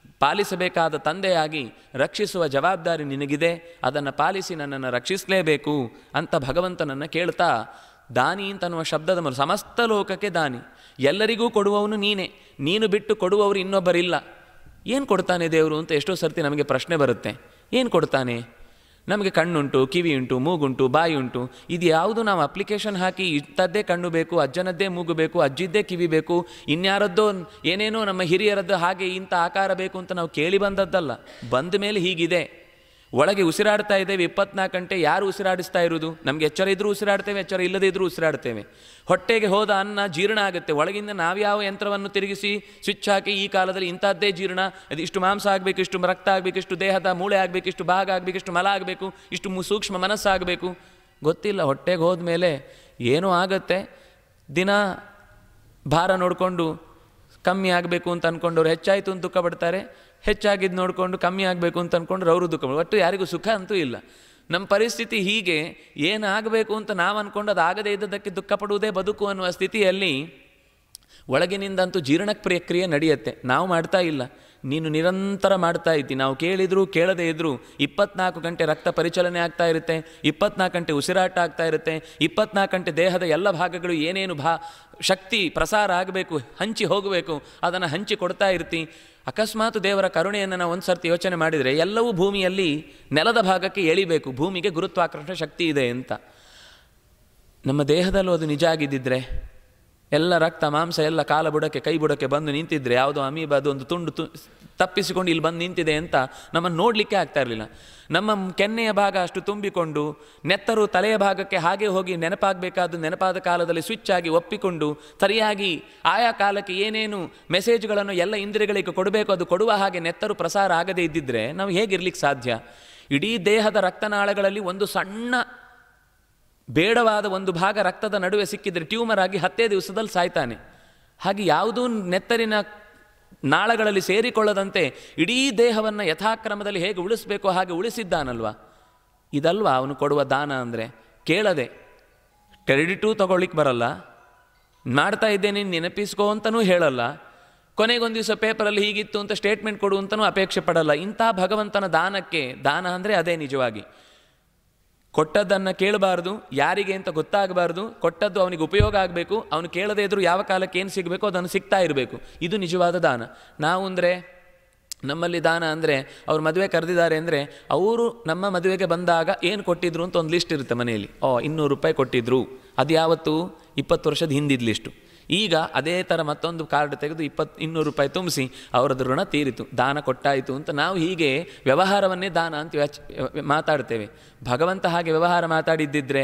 ಪಾಲಿಸಬೇಕಾದ ತಂದೆಯಾಗಿ ರಕ್ಷಿಸುವ ಜವಾಬ್ದಾರಿ ನಿನಗಿದೆ ಅದನ್ನು ಪಾಲಿಸಿ ನನ್ನನ್ನು ರಕ್ಷಿಸಲೇಬೇಕು ಅಂತ ಭಗವಂತನನ್ನು ಕೇಳ್ತಾ ದಾನಿ ಅಂತನ್ನುವ ಶಬ್ದದ ಮೂಲಕ ಸಮಸ್ತ ಲೋಕಕ್ಕೆ ದಾನಿ ಎಲ್ಲರಿಗೂ ಕೊಡುವವನು ನೀನೇ ನೀನು ಬಿಟ್ಟು ಕೊಡುವವರು ಇನ್ನೊಬ್ಬರಿಲ್ಲ ಏನು ಕೊಡ್ತಾನೆ ದೇವರು ಅಂತ ಎಷ್ಟೋ ಸರ್ತಿ ನಮಗೆ ಪ್ರಶ್ನೆ ಬರುತ್ತೆ ಏನು ಕೊಡ್ತಾನೆ ನಮಗೆ ಕಣ್ಣುಂಟು ಕಿವಿ ಉಂಟು ಮೂಗುಂಟು ಬಾಯಿ ಉಂಟು ಇದು ಯಾವುದು ನಾವು ಅಪ್ಲಿಕೇಶನ್ ಹಾಕಿ ಇಂಥದ್ದೇ ಕಣ್ಣು ಬೇಕು ಅಜ್ಜನದ್ದೇ ಮೂಗು ಬೇಕು ಅಜ್ಜಿದ್ದೇ ಕಿವಿ ಬೇಕು ಇನ್ಯಾರದ್ದೋ ಏನೇನೋ ನಮ್ಮ ಹಿರಿಯರದ್ದು ಹಾಗೆ ಇಂಥ ಆಕಾರ ಬೇಕು ಅಂತ ನಾವು ಕೇಳಿ ಬಂದದ್ದಲ್ಲ ಬಂದ ಮೇಲೆ ಹೀಗಿದೆ ಒಳಗೆ ಉಸಿರಾಡ್ತಾ ಇದ್ದೇವೆ ಇಪ್ಪತ್ನಾಲ್ಕು ಗಂಟೆ ಯಾರು ಉಸಿರಾಡಿಸ್ತಾ ಇರುವುದು ನಮಗೆ ಎಚ್ಚರ ಇದ್ರೂ ಉಸಿರಾಡ್ತೇವೆ ಎಚ್ಚರ ಇಲ್ಲದೇ ಇದ್ರೂ ಉಸಿರಾಡ್ತೇವೆ ಹೊಟ್ಟೆಗೆ ಹೋದ ಅನ್ನ ಜೀರ್ಣ ಆಗುತ್ತೆ ಒಳಗಿಂದ ನಾವ್ಯಾವ ಯಂತ್ರವನ್ನು ತಿರುಗಿಸಿ ಸ್ವಿಚ್ ಹಾಕಿ ಈ ಕಾಲದಲ್ಲಿ ಇಂಥದ್ದೇ ಜೀರ್ಣ ಅದು ಇಷ್ಟು ಮಾಂಸ ಆಗಬೇಕು ಇಷ್ಟು ರಕ್ತ ಆಗಬೇಕು ಇಷ್ಟು ದೇಹದ ಮೂಳೆ ಆಗಬೇಕು ಇಷ್ಟು ಭಾಗ ಆಗಬೇಕು ಇಷ್ಟು ಮಲ ಆಗಬೇಕು ಇಷ್ಟು ಮು- ಸೂಕ್ಷ್ಮ ಮನಸ್ಸಾಗಬೇಕು ಗೊತ್ತಿಲ್ಲ ಹೊಟ್ಟೆಗೆ ಹೋದ್ಮೇಲೆ ಏನೂ ಆಗತ್ತೆ ದಿನ ಭಾರ ನೋಡಿಕೊಂಡು ಕಮ್ಮಿ ಆಗಬೇಕು ಅಂತ ಅಂದ್ಕೊಂಡವ್ರು ಹೆಚ್ಚಾಯಿತು ಅಂತ ದುಃಖ ಪಡ್ತಾರೆ ಹೆಚ್ಚಾಗಿದ್ದು ನೋಡಿಕೊಂಡು ಕಮ್ಮಿ ಆಗಬೇಕು ಅಂತ ಅಂದ್ಕೊಂಡ್ರೆ ಅವರು ದುಃಖ ಪಡ್- ಒಟ್ಟು ಯಾರಿಗೂ ಸುಖ ಅಂತೂ ಇಲ್ಲ ನಮ್ಮ ಪರಿಸ್ಥಿತಿ ಹೀಗೆ ಏನಾಗಬೇಕು ಅಂತ ನಾವು ಅಂದ್ಕೊಂಡು ಅದು ಆಗದೇ ಇದ್ದದಕ್ಕೆ ದುಃಖ ಪಡುವುದೇ ಬದುಕು ಅನ್ನುವ ಸ್ಥಿತಿಯಲ್ಲಿ ಒಳಗಿನಿಂದಂತೂ ಜೀರ್ಣ ಪ್ರಕ್ರಿಯೆ ನಡೆಯುತ್ತೆ ನಾವು ಮಾಡ್ತಾ ಇಲ್ಲ ನೀನು ನಿರಂತರ ಮಾಡ್ತಾ ಇದ್ದಿ ನಾವು ಕೇಳಿದ್ರು ಕೇಳದೇ ಇದ್ದರೂ ಇಪ್ಪತ್ನಾಲ್ಕು ಗಂಟೆ ರಕ್ತ ಪರಿಚಲನೆ ಆಗ್ತಾ ಇರುತ್ತೆ ಇಪ್ಪತ್ನಾಲ್ಕು ಗಂಟೆ ಉಸಿರಾಟ ಆಗ್ತಾ ಇರುತ್ತೆ ಇಪ್ಪತ್ನಾಲ್ಕು ಗಂಟೆ ದೇಹದ ಎಲ್ಲ ಭಾಗಗಳು ಏನೇನು ಭಾ ಶಕ್ತಿ ಪ್ರಸಾರ ಆಗಬೇಕು ಹಂಚಿ ಹೋಗಬೇಕು ಅದನ್ನು ಹಂಚಿ ಕೊಡ್ತಾ ಇರ್ತಿ ಅಕಸ್ಮಾತ್ ದೇವರ ಕರುಣೆಯನ್ನು ನಾವು ಒಂದು ಸರ್ತಿ ಯೋಚನೆ ಮಾಡಿದರೆ ಎಲ್ಲವೂ ಭೂಮಿಯಲ್ಲಿ ನೆಲದ ಭಾಗಕ್ಕೆ ಎಳಿಬೇಕು ಭೂಮಿಗೆ ಗುರುತ್ವಾಕರ್ಷಣ ಶಕ್ತಿ ಇದೆ ಅಂತ ನಮ್ಮ ದೇಹದಲ್ಲೂ ಅದು ನಿಜ ಆಗಿದ್ದಿದ್ರೆ ಎಲ್ಲ ರಕ್ತ ಮಾಂಸ ಎಲ್ಲ ಕಾಲ ಬುಡಕ್ಕೆ ಕೈ ಬುಡಕ್ಕೆ ಬಂದು ನಿಂತಿದ್ರೆ ಯಾವುದೋ ಅಮೀಬ ಅದೊಂದು ತುಂಡು ತು ತಪ್ಪಿಸಿಕೊಂಡು ಇಲ್ಲಿ ಬಂದು ನಿಂತಿದೆ ಅಂತ ನಮ್ಮನ್ನು ನೋಡಲಿಕ್ಕೆ ಆಗ್ತಾ ಇರಲಿಲ್ಲ ನಮ್ಮ ಕೆನ್ನೆಯ ಭಾಗ ಅಷ್ಟು ತುಂಬಿಕೊಂಡು ನೆತ್ತರು ತಲೆಯ ಭಾಗಕ್ಕೆ ಹಾಗೆ ಹೋಗಿ ನೆನಪಾಗಬೇಕಾದ ನೆನಪಾದ ಕಾಲದಲ್ಲಿ ಸ್ವಿಚ್ ಆಗಿ ಒಪ್ಪಿಕೊಂಡು ಸರಿಯಾಗಿ ಆಯಾ ಕಾಲಕ್ಕೆ ಏನೇನು ಮೆಸೇಜ್ಗಳನ್ನು ಎಲ್ಲ ಇಂದ್ರಿಯಗಳಿಗೆ ಕೊಡಬೇಕು ಅದು ಕೊಡುವ ಹಾಗೆ ನೆತ್ತರು ಪ್ರಸಾರ ಆಗದೇ ಇದ್ದಿದ್ರೆ ನಾವು ಹೇಗಿರ್ಲಿಕ್ಕೆ ಸಾಧ್ಯ ಇಡೀ ದೇಹದ ರಕ್ತನಾಳಗಳಲ್ಲಿ ಒಂದು ಸಣ್ಣ ಬೇಡವಾದ ಒಂದು ಭಾಗ ರಕ್ತದ ನಡುವೆ ಸಿಕ್ಕಿದ್ರೆ ಟ್ಯೂಮರ್ ಆಗಿ ಹತ್ತೇ ದಿವಸದಲ್ಲಿ ಸಾಯ್ತಾನೆ ಹಾಗೆ ಯಾವುದೂ ನೆತ್ತರಿನ ನಾಳಗಳಲ್ಲಿ ಸೇರಿಕೊಳ್ಳದಂತೆ ಇಡೀ ದೇಹವನ್ನು ಯಥಾಕ್ರಮದಲ್ಲಿ ಹೇಗೆ ಉಳಿಸಬೇಕೋ ಹಾಗೆ ಉಳಿಸಿದ್ದಾನಲ್ವಾ ಇದಲ್ವಾ ಅವನು ಕೊಡುವ ದಾನ ಅಂದರೆ ಕೇಳದೆ ಕ್ರೆಡಿಟೂ ತಗೊಳ್ಳಿಕ್ಕೆ ಬರಲ್ಲ ಮಾಡ್ತಾ ಇದ್ದೇನೆ ನೆನಪಿಸ್ಕೋ ಅಂತನೂ ಹೇಳಲ್ಲ ಕೊನೆಗೊಂದು ದಿವಸ ಪೇಪರಲ್ಲಿ ಹೀಗಿತ್ತು ಅಂತ ಸ್ಟೇಟ್ಮೆಂಟ್ ಕೊಡು ಅಂತನೂ ಅಪೇಕ್ಷೆ ಪಡಲ್ಲ ಇಂಥ ಭಗವಂತನ ದಾನಕ್ಕೆ ದಾನ ಅಂದರೆ ಅದೇ ನಿಜವಾಗಿ ಕೊಟ್ಟದ್ದನ್ನು ಕೇಳಬಾರ್ದು ಯಾರಿಗೆ ಅಂತ ಗೊತ್ತಾಗಬಾರ್ದು ಕೊಟ್ಟದ್ದು ಅವನಿಗೆ ಉಪಯೋಗ ಆಗಬೇಕು ಅವನು ಕೇಳದೇ ಇದ್ರೂ ಯಾವ ಕಾಲಕ್ಕೆ ಏನು ಸಿಗಬೇಕು ಅದನ್ನು ಸಿಗ್ತಾ ಇರಬೇಕು ಇದು ನಿಜವಾದ ದಾನ ನಾವು ಅಂದರೆ ನಮ್ಮಲ್ಲಿ ದಾನ ಅಂದರೆ ಅವ್ರು ಮದುವೆ ಕರೆದಿದ್ದಾರೆ ಅಂದರೆ ಅವರು ನಮ್ಮ ಮದುವೆಗೆ ಬಂದಾಗ ಏನು ಕೊಟ್ಟಿದ್ರು ಅಂತ ಒಂದು ಲಿಸ್ಟ್ ಇರುತ್ತೆ ಮನೆಯಲ್ಲಿ ಓ ಇನ್ನೂರು ರೂಪಾಯಿ ಕೊಟ್ಟಿದ್ರು ಅದು ಯಾವತ್ತು ಇಪ್ಪತ್ತು ವರ್ಷದ ಹಿಂದಿದ್ದ ಲಿಸ್ಟು ಈಗ ಅದೇ ಥರ ಮತ್ತೊಂದು ಕಾರ್ಡ್ ತೆಗೆದು ಇಪ್ಪತ್ತು ಇನ್ನೂರು ರೂಪಾಯಿ ತುಂಬಿಸಿ ಅವರದ್ದು ಋಣ ತೀರಿತು ದಾನ ಕೊಟ್ಟಾಯಿತು ಅಂತ ನಾವು ಹೀಗೆ ವ್ಯವಹಾರವನ್ನೇ ದಾನ ಅಂತ ವ್ಯಾಚ್- ಮಾತಾಡ್ತೇವೆ ಭಗವಂತ ಹಾಗೆ ವ್ಯವಹಾರ ಮಾತಾಡಿದ್ದಿದ್ರೆ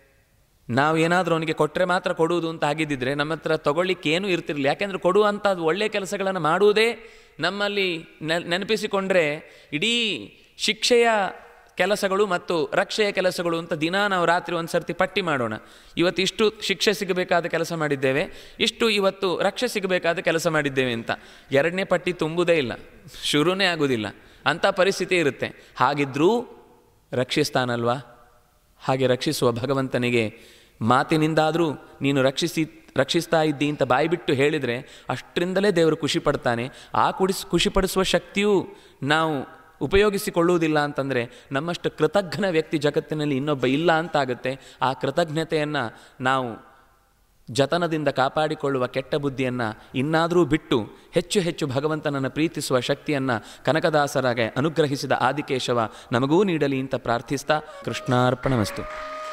ನಾವು ಏನಾದರೂ ಅವನಿಗೆ ಕೊಟ್ಟರೆ ಮಾತ್ರ ಕೊಡುವುದು ಅಂತ ಆಗಿದ್ದಿದ್ರೆ ನಮ್ಮ ಹತ್ರ ತಗೊಳ್ಳಿಕ್ಕೆ ಏನೂ ಇರ್ತಿರಲಿಲ್ಲ ಯಾಕೆಂದರೆ ಕೊಡುವಂಥ ಒಳ್ಳೆಯ ಕೆಲಸಗಳನ್ನು ಮಾಡುವುದೇ ನಮ್ಮಲ್ಲಿ ನೆ- ನೆನಪಿಸಿಕೊಂಡ್ರೆ ಇಡೀ ಶಿಕ್ಷೆಯ ಕೆಲಸಗಳು ಮತ್ತು ರಕ್ಷೆಯ ಕೆಲಸಗಳು ಅಂತ ದಿನ ನಾವು ರಾತ್ರಿ ಒಂದು ಸರ್ತಿ ಪಟ್ಟಿ ಮಾಡೋಣ ಇವತ್ತು ಇಷ್ಟು ಶಿಕ್ಷೆ ಸಿಗಬೇಕಾದ ಕೆಲಸ ಮಾಡಿದ್ದೇವೆ ಇಷ್ಟು ಇವತ್ತು ರಕ್ಷೆ ಸಿಗಬೇಕಾದ ಕೆಲಸ ಮಾಡಿದ್ದೇವೆ ಅಂತ ಎರಡನೇ ಪಟ್ಟಿ ತುಂಬುವುದೇ ಇಲ್ಲ ಶುರುನೇ ಆಗೋದಿಲ್ಲ ಅಂಥ ಪರಿಸ್ಥಿತಿ ಇರುತ್ತೆ ಹಾಗಿದ್ರೂ ರಕ್ಷಿಸ್ತಾನಲ್ವಾ ಹಾಗೆ ರಕ್ಷಿಸುವ ಭಗವಂತನಿಗೆ ಮಾತಿನಿಂದಾದರೂ ನೀನು ರಕ್ಷಿಸಿ ರಕ್ಷಿಸ್ತಾ ಇದ್ದಿ ಅಂತ ಬಾಯಿಬಿಟ್ಟು ಹೇಳಿದರೆ ಅಷ್ಟರಿಂದಲೇ ದೇವರು ಖುಷಿ ಪಡ್ತಾನೆ ಆ ಕುಡಿಸ್ ಖುಷಿಪಡಿಸುವ ಶಕ್ತಿಯೂ ನಾವು ಉಪಯೋಗಿಸಿಕೊಳ್ಳುವುದಿಲ್ಲ ಅಂತಂದರೆ ನಮ್ಮಷ್ಟು ಕೃತಜ್ಞ ವ್ಯಕ್ತಿ ಜಗತ್ತಿನಲ್ಲಿ ಇನ್ನೊಬ್ಬ ಇಲ್ಲ ಅಂತಾಗುತ್ತೆ ಆ ಕೃತಜ್ಞತೆಯನ್ನು ನಾವು ಜತನದಿಂದ ಕಾಪಾಡಿಕೊಳ್ಳುವ ಕೆಟ್ಟ ಬುದ್ಧಿಯನ್ನು ಇನ್ನಾದರೂ ಬಿಟ್ಟು ಹೆಚ್ಚು ಹೆಚ್ಚು ಭಗವಂತನನ್ನು ಪ್ರೀತಿಸುವ ಶಕ್ತಿಯನ್ನು ಕನಕದಾಸರಾಗೆ ಅನುಗ್ರಹಿಸಿದ ಆದಿಕೇಶವ ನಮಗೂ ನೀಡಲಿ ಅಂತ ಪ್ರಾರ್ಥಿಸ್ತಾ ಕೃಷ್ಣಾರ್ಪಣಮಸ್ತು